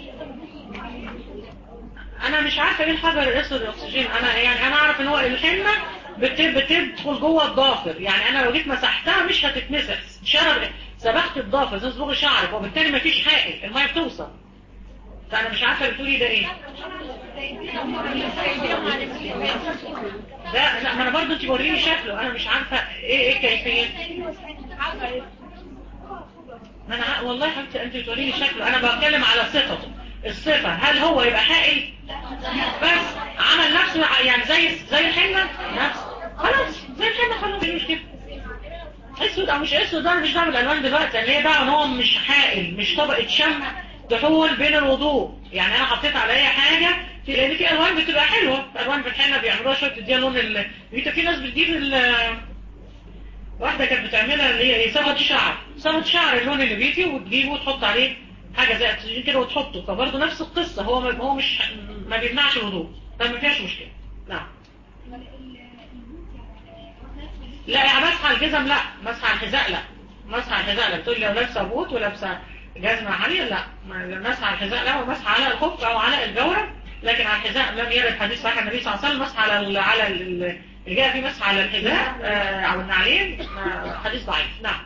انا مش عارفه ايه الحجر الاسود الاكسجين انا يعني انا اعرف ان هو الحنه بت- بتدخل جوه الضافر يعني انا لو جيت مسحتها مش هتتمسح شرب سبخت الضافر زي صبغ شعرك وبالتالي مفيش حائل الميه بتوصل فانا مش عارفه بتقولي ده ايه ده لا ما انا برضه انت وريني شكله انا مش عارفه ايه ايه كيفيه ما انا ع- والله يا حبيبتي انت بتوريني شكله انا بتكلم على صفته الصفه هل هو يبقى حائل بس عمل نفسه ع- يعني زي زي الحنه نفس خلاص زي الحنه خلاص ايه المشكله اسود او مش اسود ده مش دعوه بالالوان دلوقتي يعني هي دعوه ان هو مش حائل مش طبقه شمع تحول بين الوضوء يعني انا حطيت على اي حاجه في لان في الوان بتبقى حلوه الوان في الحنه بيعملوها شويه تديها لون ال... بيبقى في ناس بتجيب ال... واحدة كانت بتعملها اللي هي ايه صبغة شعر صبغة شعر اللون اللي بيجي وتجيبه وتحط عليه حاجة زي اكسجين كده وتحطه فبرضه نفس القصة هو ما هو مش ما بيمنعش الوضوء فما فيهاش مشكلة نعم لا يا مسح على الجزم لا مسح على الحذاء لا مسح على الحذاء لا بتقول لي لو لابسه بوت ولابسه جزمة عالية لا ما- مسح على الحذاء لا ومسح على الخف او على الجورب لكن على الحذاء لم يرد حديث صحيح النبي صلى الله عليه وسلم مسح على ال على ال اللي جاء فيه مسح على الحذاء آه، او النعلين آه، حديث ضعيف نعم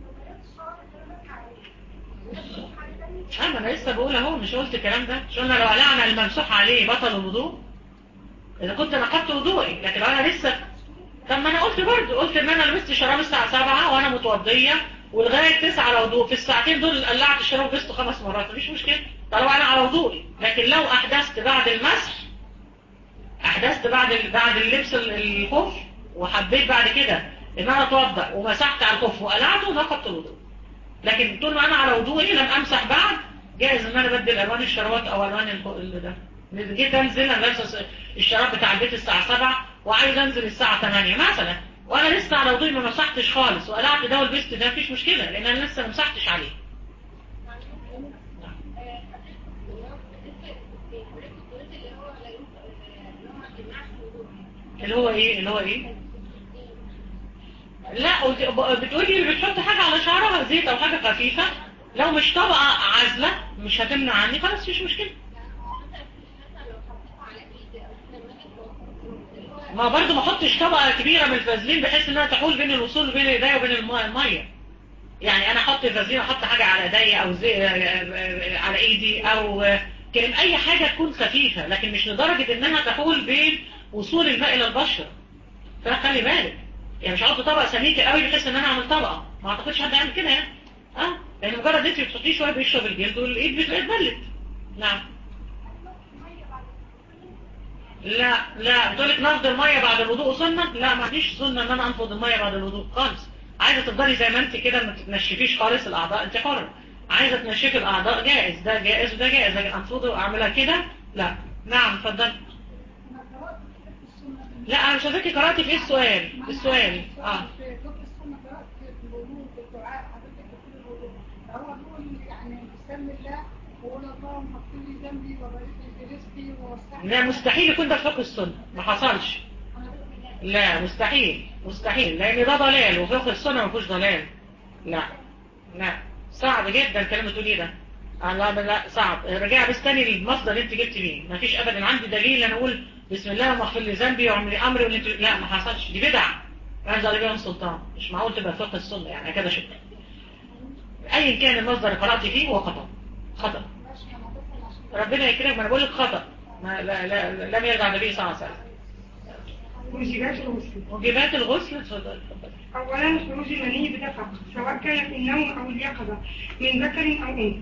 اه ما انا لسه بقول اهو مش قلت الكلام ده مش قلنا لو قلعنا الممسوح عليه بطل الوضوء اذا كنت نقضت وضوئي لكن لو انا لسه طب ما انا قلت برضه قلت ان انا لبست شراب الساعه 7 وانا متوضيه ولغايه 9 على وضوء في الساعتين دول قلعت الشراب لبسته خمس مرات مفيش مشكله طالما انا على وضوئي لكن لو احدثت بعد المسح احدثت بعد ال- بعد اللبس ال- الخف وحبيت بعد كده ان انا اتوضا ومسحت على الخف وقلعته نقضت الوضوء لكن طول ما انا على وضوئي لم امسح بعد جائز ان انا بدل الوان الشرابات او الوان الخ- اللي ده جيت انزل انا لابسه الشراب بتاع البيت الساعه 7 وعايز انزل الساعه 8 مثلا وانا لسه على وضوئي ما مسحتش خالص وقلعت ده ولبست ده مفيش مشكله لان انا لسه ما مسحتش عليه اللي هو ايه اللي هو ايه لا قلت- ب- بتقولي اللي بتحط حاجة على شعرها زيت او حاجة خفيفة لو مش طبقة عازلة مش هتمنع عني خلاص مفيش مشكلة ما برضو ما احطش طبقة كبيرة من الفازلين بحيث انها تحول بين الوصول بين ايديا وبين الم- المية يعني انا احط فازلين احط حاجة على ايديا او زي على ايدي او كان اي حاجة تكون خفيفة لكن مش لدرجة انها تحول بين وصول الماء الى البشرة فخلي بالك يعني مش هحط طبقة سميكة قوي بحيث ان انا اعمل طبقة ما اعتقدش حد يعمل كده يعني اه لان مجرد انت بتحطيه شوية بيشرب الجلد والايد بتلاقي اتبلت نعم لا لا بتقولك نفض المية بعد الوضوء سنة لا ما فيش سنة ان انا انفض المية بعد الوضوء خالص عايزة تفضلي زي ما انت كده ما تتنشفيش خالص الاعضاء انت حرة عايزة تنشفي الاعضاء جائز ده جائز وده جائز لكن انفضه واعملها كده لا نعم اتفضل لا انا مش عايزاكي قرأتي في ايه السؤال السؤال اه في فقه السنة قرأت في الوضوء في الدعاء حضرتك في الوضوء فهو بيقول يعني بسم الله وقول اللهم اغفر لي ذنبي وبارك لي في رزقي ووسع لا مستحيل يكون ده فقه السنة ما حصلش لا مستحيل مستحيل لان ده ضلال وفقه السنة ما فيهوش ضلال لا لا صعب جدا الكلام اللي تقوليه ده آه، لا لا صعب رجع بس تاني للمصدر اللي انت جبت بيه ما فيش ابدا عندي دليل انا اقول بسم الله واغفر لي ذنبي واعمل امري واللي انت لا ما حصلش دي بدعه انزل بها من سلطان مش معقول تبقى فقه السنه يعني كده شكرا ايا كان المصدر اللي قرات فيه هو خطا خطا ربنا يكرمك ما انا بقول لك خطا ما لا لا لم يرجع النبي صلى الله عليه وسلم موجبات الغسل وجبات الغسل اتفضل اتفضل أولا خروج المني بدفق سواء كان في النوم أو اليقظة من ذكر أو أنثى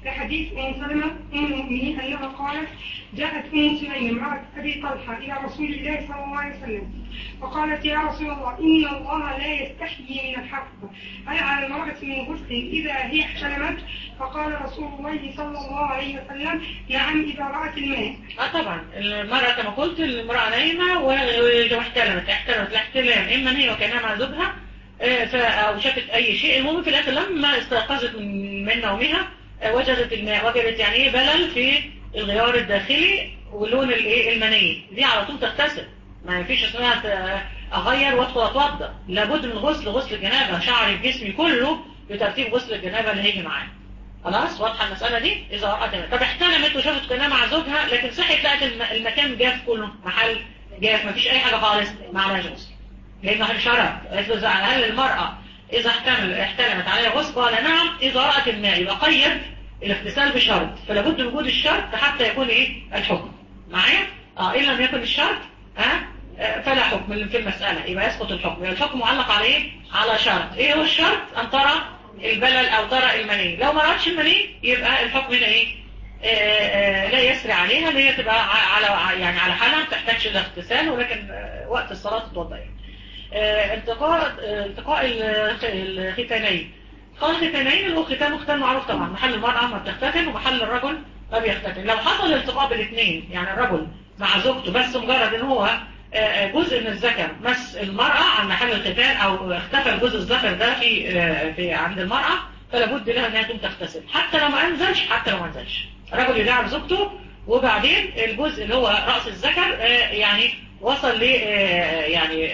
لحديث أم سلمة أم المؤمنين أنها قالت جاءت أم سليم امرأة أبي طلحة إلى رسول الله صلى الله عليه وسلم فقالت يا رسول الله إن الله لا يستحيي من الحق هل على المرأة من غسل إذا هي احتلمت فقال رسول الله صلى الله عليه وسلم نعم إذا رأت الماء اه طبعا المرأة كما قلت المرأة نايمة و- واحتلمت احتلمت الاحتلام اما ان هي وكانها مع زوجها آه، ف- او شافت اي شيء المهم في الاخر لما استيقظت من من نومها آه، وجدت الماء وجدت يعني ايه بلل في الغيار الداخلي ولون الايه المني دي على طول تغتسل ما فيش اسمها ت- اغير وادخل اتوضا لابد من غسل غسل الجنابه شعر الجسم كله بترتيب غسل الجنابه اللي هيجي معاه خلاص واضحه المساله دي اذا وقعت الماء. طب احتلمت وشافت كانها مع زوجها لكن صحت لقت الم- المكان جاف كله محل جاف مفيش اي حاجه خالص ما عملهاش غسل لانه شرط قالت له هل المراه اذا احتمل احتلمت عليها غسل قال نعم اذا رات الماء يبقى قيد الاغتسال بشرط فلا بد من وجود الشرط حتى يكون ايه الحكم معايا اه ان لم يكن الشرط ها آه، فلا حكم في المسألة يبقى يسقط الحكم يبقى الحكم معلق على ايه على شرط ايه هو الشرط ان ترى البلل او ترى المني لو ما رأتش المني يبقى الحكم هنا ايه آه، آه، لا يسري عليها اللي هي تبقى ع- على يعني على حالها ما تحتاجش الى اغتسال ولكن آه، وقت الصلاة تتوضا يعني. آه، التقاء آه، التقاء الخ- الختانين قال الختانين اللي هو ختان مختان معروف طبعا محل المرأة ما بتختتن ومحل الرجل ما بيختتن لو حصل التقاء بالاثنين يعني الرجل مع زوجته بس مجرد ان هو آه، آه، جزء من الذكر مس المرأة عن محل الختان او اختفى الجزء الذكر ده في آه، في عند المرأة فلا بد لها انها تقوم تغتسل حتى لو ما انزلش حتى لو ما انزلش الرجل يدعم زوجته وبعدين الجزء اللي هو رأس الذكر آه، يعني وصل ل آه، يعني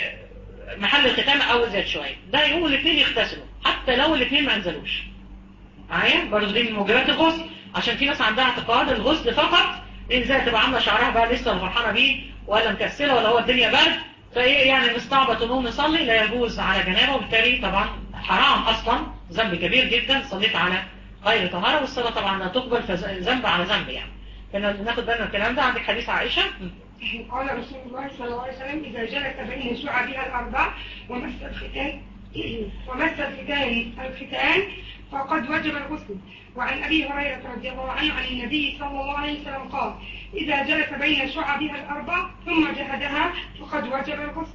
محل الختان او زاد شويه ده يقوموا الاثنين يغتسلوا حتى لو الاثنين ما انزلوش معايا برضه دي من موجبات الغسل عشان في ناس عندها اعتقاد الغسل فقط ان ازاي تبقى عامله شعرها بقى لسه فرحانه بيه ولا مكسله ولا هو الدنيا برد فايه يعني مستعبط نقوم نصلي لا يجوز على جنابه وبالتالي طبعا حرام اصلا ذنب كبير جدا صليت على غير طهاره والصلاه طبعا لا تقبل فذنب على ذنب يعني فناخد بالنا من الكلام ده عندك حديث عائشه قال رسول الله صلى الله عليه وسلم إذا جلس بين شعبها الأربع ومس الختان ومس الختان الختان فقد وجب الغسل وعن أبي هريرة رضي الله عنه عن النبي صلى الله عليه وسلم قال إذا جلس بين شعبها الأربع ثم جهدها فقد وجب الغسل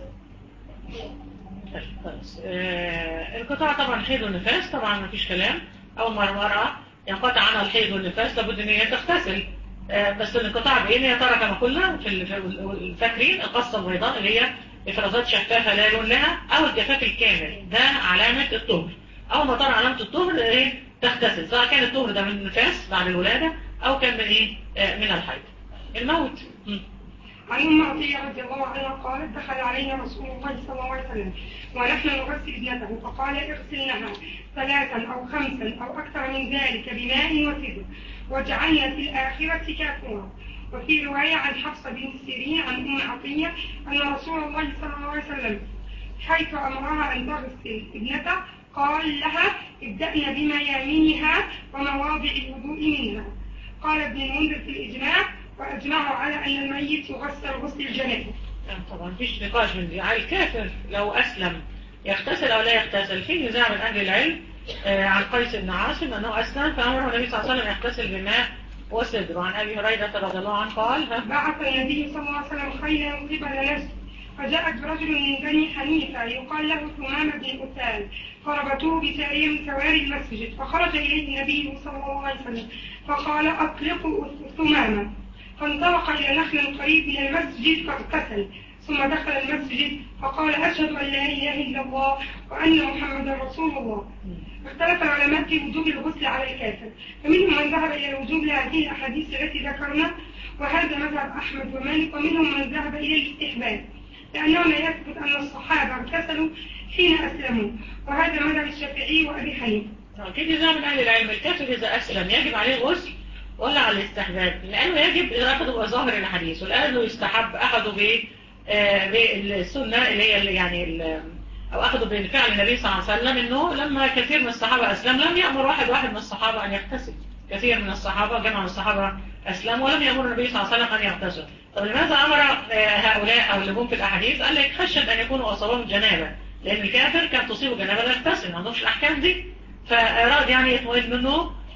طيب، خلاص آه، القطاع طبعا حيض والنفاس طبعا ما فيش كلام اول ما المرأة ينقطع عنها الحيض والنفاس لابد ان هي تغتسل آه، بس الانقطاع بايه يا ترى كما قلنا في ال- في الفاكرين القصة البيضاء اللي هي افرازات شفافة لا لون لها او الجفاف الكامل ده علامة الطهر اول ما ترى علامة الطهر ايه تغتسل سواء كان الطهر ده من النفاس بعد الولادة او كان من ايه آه، من الحيض الموت مم. عن أم عطية رضي الله عنها قالت دخل علينا رسول الله صلى الله عليه وسلم ونحن نغسل ابنته فقال اغسلنها ثلاثا أو خمسا أو أكثر من ذلك بماء وسدر وجعلنا في الآخرة كافورا وفي رواية عن حفصة بنت سيرين عن أم عطية أن رسول الله صلى الله عليه وسلم حيث أمرها أن تغسل ابنته قال لها ابدأن بميامنها ومواضع الوضوء منها قال ابن المنذر في الإجماع وأجمعوا على أن الميت يغسل غسل الجنازة آه، طبعا مفيش نقاش من دي على الكافر لو أسلم يغتسل أو لا يغتسل في نزاع من أهل العلم آه، عن قيس بن عاصم أنه أسلم فأمره النبي صلى الله عليه وسلم يغتسل بماء وسدر وعن أبي هريرة رضي الله عنه قال ها بعث النبي صلى الله عليه وسلم خيلا قبل نفسه فجاءت برجل من بني حنيفة يقال له ثمامة بن أسال فربطوه بسارية من سواري المسجد فخرج إليه النبي صلى الله عليه وسلم فقال أطلقوا ثمامة فانطلق إلى نخل قريب من المسجد فاغتسل ثم دخل المسجد فقال أشهد أن لا إله إلا الله وأن محمدا رسول الله اختلف العلماء في وجوب الغسل على الكافر فمنهم من ذهب إلى الوجوب لهذه الأحاديث التي ذكرنا وهذا مذهب أحمد ومالك ومنهم من ذهب إلى الاستحباب لأنه لا يثبت أن الصحابة اغتسلوا حين أسلموا وهذا مذهب الشافعي وأبي حنيفه في نزاع من أهل العلم الكافر إذا أسلم يجب عليه الغسل ولا على الاستحباب لأنه يجب إذا أخذوا ظاهر الحديث والآن يستحب أخذوا ب آه، بالسنة اللي هي اللي يعني ال- أو أخذوا بفعل النبي صلى الله عليه وسلم إنه لما كثير من الصحابة أسلم لم يأمر واحد واحد من الصحابة أن يغتسل كثير من الصحابة جمع من الصحابة أسلموا ولم يأمر النبي صلى الله عليه وسلم أن يغتسلوا طب لماذا أمر آه، هؤلاء أو اللي هم في الأحاديث قال لك خشية أن يكونوا أصابهم جنابة لأن الكافر كان تصيبه جنابة لا يغتسل ما عندهمش الأحكام دي فأراد يعني يطمئن منه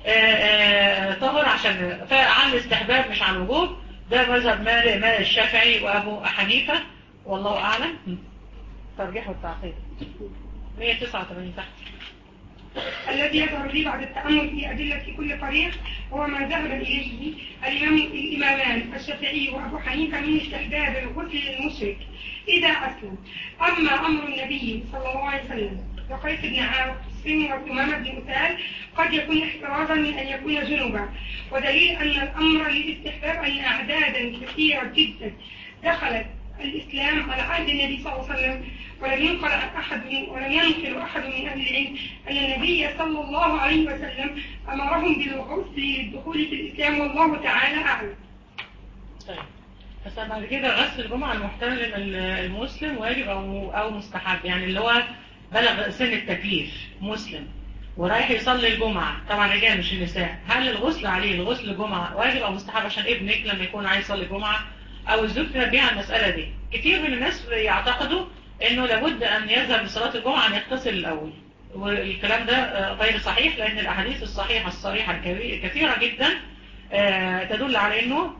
آه، آه، طهر عشان فعن الاستحباب مش عن الوجوب ده مذهب مالك مالك الشافعي وابو حنيفه والله اعلم ترجيح والتعقيد 189 تحت الذي يظهر لي بعد التأمل في أدلة كل طريق هو ما ذهب إليه الإمام الإمامان الشافعي وأبو حنيفة من استحباب الغسل للمشرك إذا أسلم أما أمر النبي صلى الله عليه وسلم وقيس بن عاصم وثمامة بن أسال قد يكون احترازا من أن يكون جنوبا ودليل أن الأمر للاستحباب أن أعدادا كثيرة جدا دخلت الإسلام على عهد النبي صلى الله عليه وسلم ولم ينقل عن أحد ولم ينقل أحد من أهل العلم أن النبي صلى الله عليه وسلم أمرهم بالغسل للدخول في الإسلام والله تعالى أعلم. طيب بس بعد كده غسل الجمعة المحتمل ان المسلم واجب او او مستحب يعني اللي هو بلغ سن التكليف مسلم ورايح يصلي الجمعة طبعا رجال مش النساء هل الغسل عليه الغسل الجمعة واجب او مستحب عشان ابنك لما يكون عايز يصلي الجمعة او الزوج تنبيه على المسألة دي كتير من الناس يعتقدوا انه لابد ان يذهب لصلاة الجمعة ان يغتسل الاول والكلام ده آه، غير صحيح لان الاحاديث الصحيحة الصريحة الكبي- كثيرة جدا آه، تدل على انه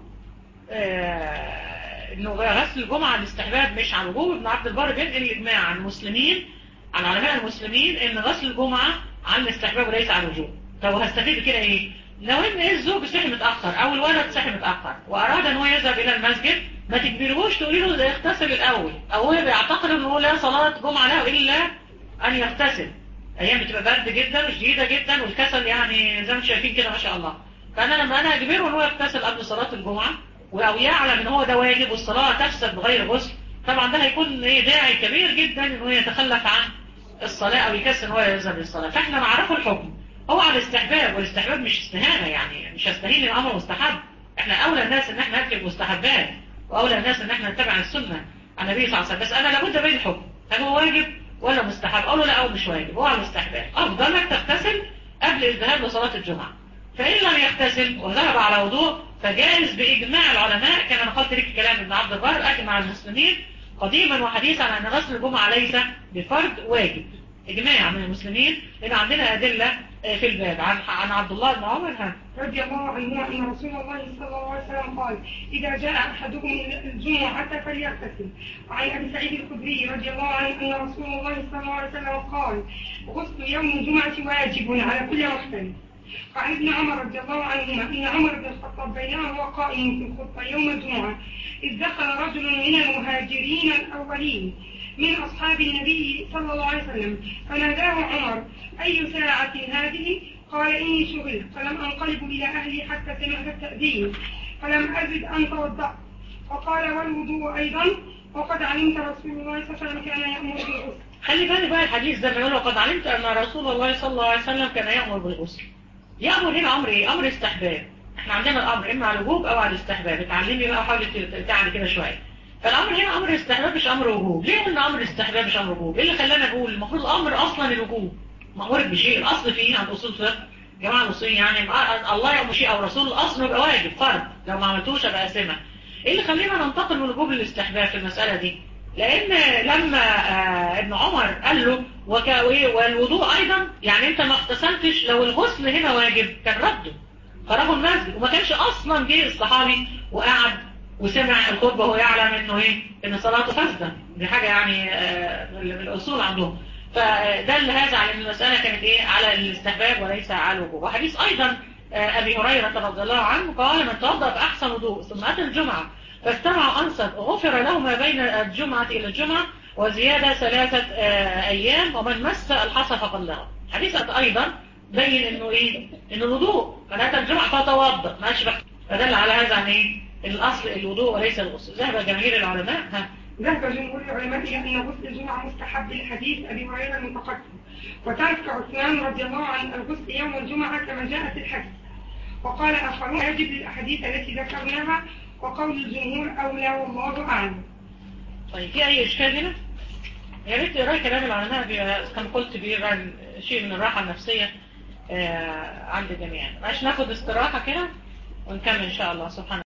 آه، انه غسل الجمعة عن الاستحباب مش عن وجوب ابن عبد البر بينقل الاجماع عن المسلمين عن علماء المسلمين ان غسل الجمعة عن الاستحباب وليس عن الوجوب طب وهستفيد كده ايه لو ان إيه الزوج صحي متاخر او الولد صحي متاخر واراد ان هو يذهب الى المسجد ما تجبرهوش تقولي له ده يغتسل الاول او هو بيعتقد ان هو لا صلاه جمعه له الا ان يغتسل ايام بتبقى برد جدا وشديده جدا والكسل يعني زي ما انتم شايفين كده ما شاء الله فانا لما انا اجبره ان هو يغتسل قبل صلاه الجمعه او يعلم ان هو ده واجب والصلاه تفسد بغير غسل طبعا ده هيكون ايه داعي كبير جدا ان هو يتخلف عن الصلاه او يكسل ان هو يذهب للصلاه فاحنا نعرفه الحكم هو على الاستحباب والاستحباب مش استهانه يعني مش هستهين الامر مستحب احنا اولى الناس ان احنا نكتب مستحبات واولى الناس ان احنا نتبع السنه عن النبي صلى الله عليه وسلم بس انا لابد بين الحكم هل هو واجب ولا مستحب اقول له لا او مش واجب هو على الاستحباب افضل لك تغتسل قبل الذهاب لصلاه الجمعه فان لم يغتسل وذهب على وضوء فجائز باجماع العلماء كان انا قلت لك كلام ابن عبد البر اجمع المسلمين قديما وحديثا ان غسل الجمعه ليس بفرض واجب اجماع من المسلمين لان عندنا ادله في الباب عن عن عبد الله بن عمر ها رضي الله عنه أن رسول الله صلى الله عليه وسلم قال إذا جاء أحدكم الجمعة فليغتسل وعن أبي سعيد الخدري رضي الله عنه أن رسول الله صلى الله عليه وسلم قال غسل يوم الجمعة واجب على كل محتمل وعن ابن عمر رضي الله عنهما أن عمر بن الخطاب بينما هو قائم في الخطبة يوم الجمعة إذ دخل رجل من المهاجرين الأولين من أصحاب النبي صلى الله عليه وسلم فناداه عمر أي ساعة هذه قال إني شغلت فلم أنقلب إلى أهلي حتى سمعت التأذين فلم أزد أن توضأت وقال والوضوء أيضا وقد علمت رسول الله صلى الله عليه وسلم كان يأمر بالغسل خلي بالك بقى الحديث ده بيقول وقد علمت ان رسول الله صلى الله عليه وسلم كان يأمر بالغسل يأمر هنا امر ايه امر استحباب احنا عندنا الامر اما على الوجوب او على الاستحباب اتعلمي بقى حاولي تعلي كده شويه فالامر هنا امر استحباب مش امر وجوب ليه قلنا امر استحباب مش امر وجوب ايه اللي خلانا نقول المفروض الامر اصلا الوجوب مأمور بشيء الاصل فيه عند اصول الفقه جماعه الاصوليين يعني الله يأمر شيء او رسول الاصل يبقى واجب فرض لو ما عملتوش ابقى اسمه ايه اللي خلينا ننتقل من الوجوب للاستحباب في المساله دي لان لما آه ابن عمر قال له وكا والوضوء ايضا يعني انت ما اغتسلتش لو الغسل هنا واجب كان رده خرجوا المسجد وما كانش اصلا جه الصحابي وقعد وسمع الخطبه وهو يعلم انه ايه ان صلاته فاسده دي حاجه يعني آه من الاصول عندهم فدل هذا على ان المساله كانت ايه على الاستحباب وليس على الوجوب وحديث ايضا آه ابي هريره رضي الله عنه قال من توضا باحسن وضوء ثم اتى الجمعه فاستمع أنصت غفر له ما بين الجمعة إلى الجمعة وزيادة ثلاثة أيام ومن مس الحصى فقلها حديث أيضا بين إنه إيه إنه الوضوء فنأتى الجمعة فتوضأ ما أشبه فدل على هذا عن إيه الأصل الوضوء وليس الغسل ذهب جماهير العلماء ها ذهب جمهور العلماء إلى أن غسل الجمعة مستحب لحديث أبي هريرة المتقدم وترك عثمان رضي الله عنه الغسل يوم الجمعة كما جاء في الحديث وقال آخرون يجب للأحاديث التي ذكرناها وقول الجمهور أولى والله أعلم طيب في أي إشكال هنا؟ يا ريت تقرأي كلام العلماء كما قلت بيبقى شيء من الراحة النفسية عند الجميع عشان ناخد استراحة كده ونكمل إن شاء الله سبحانه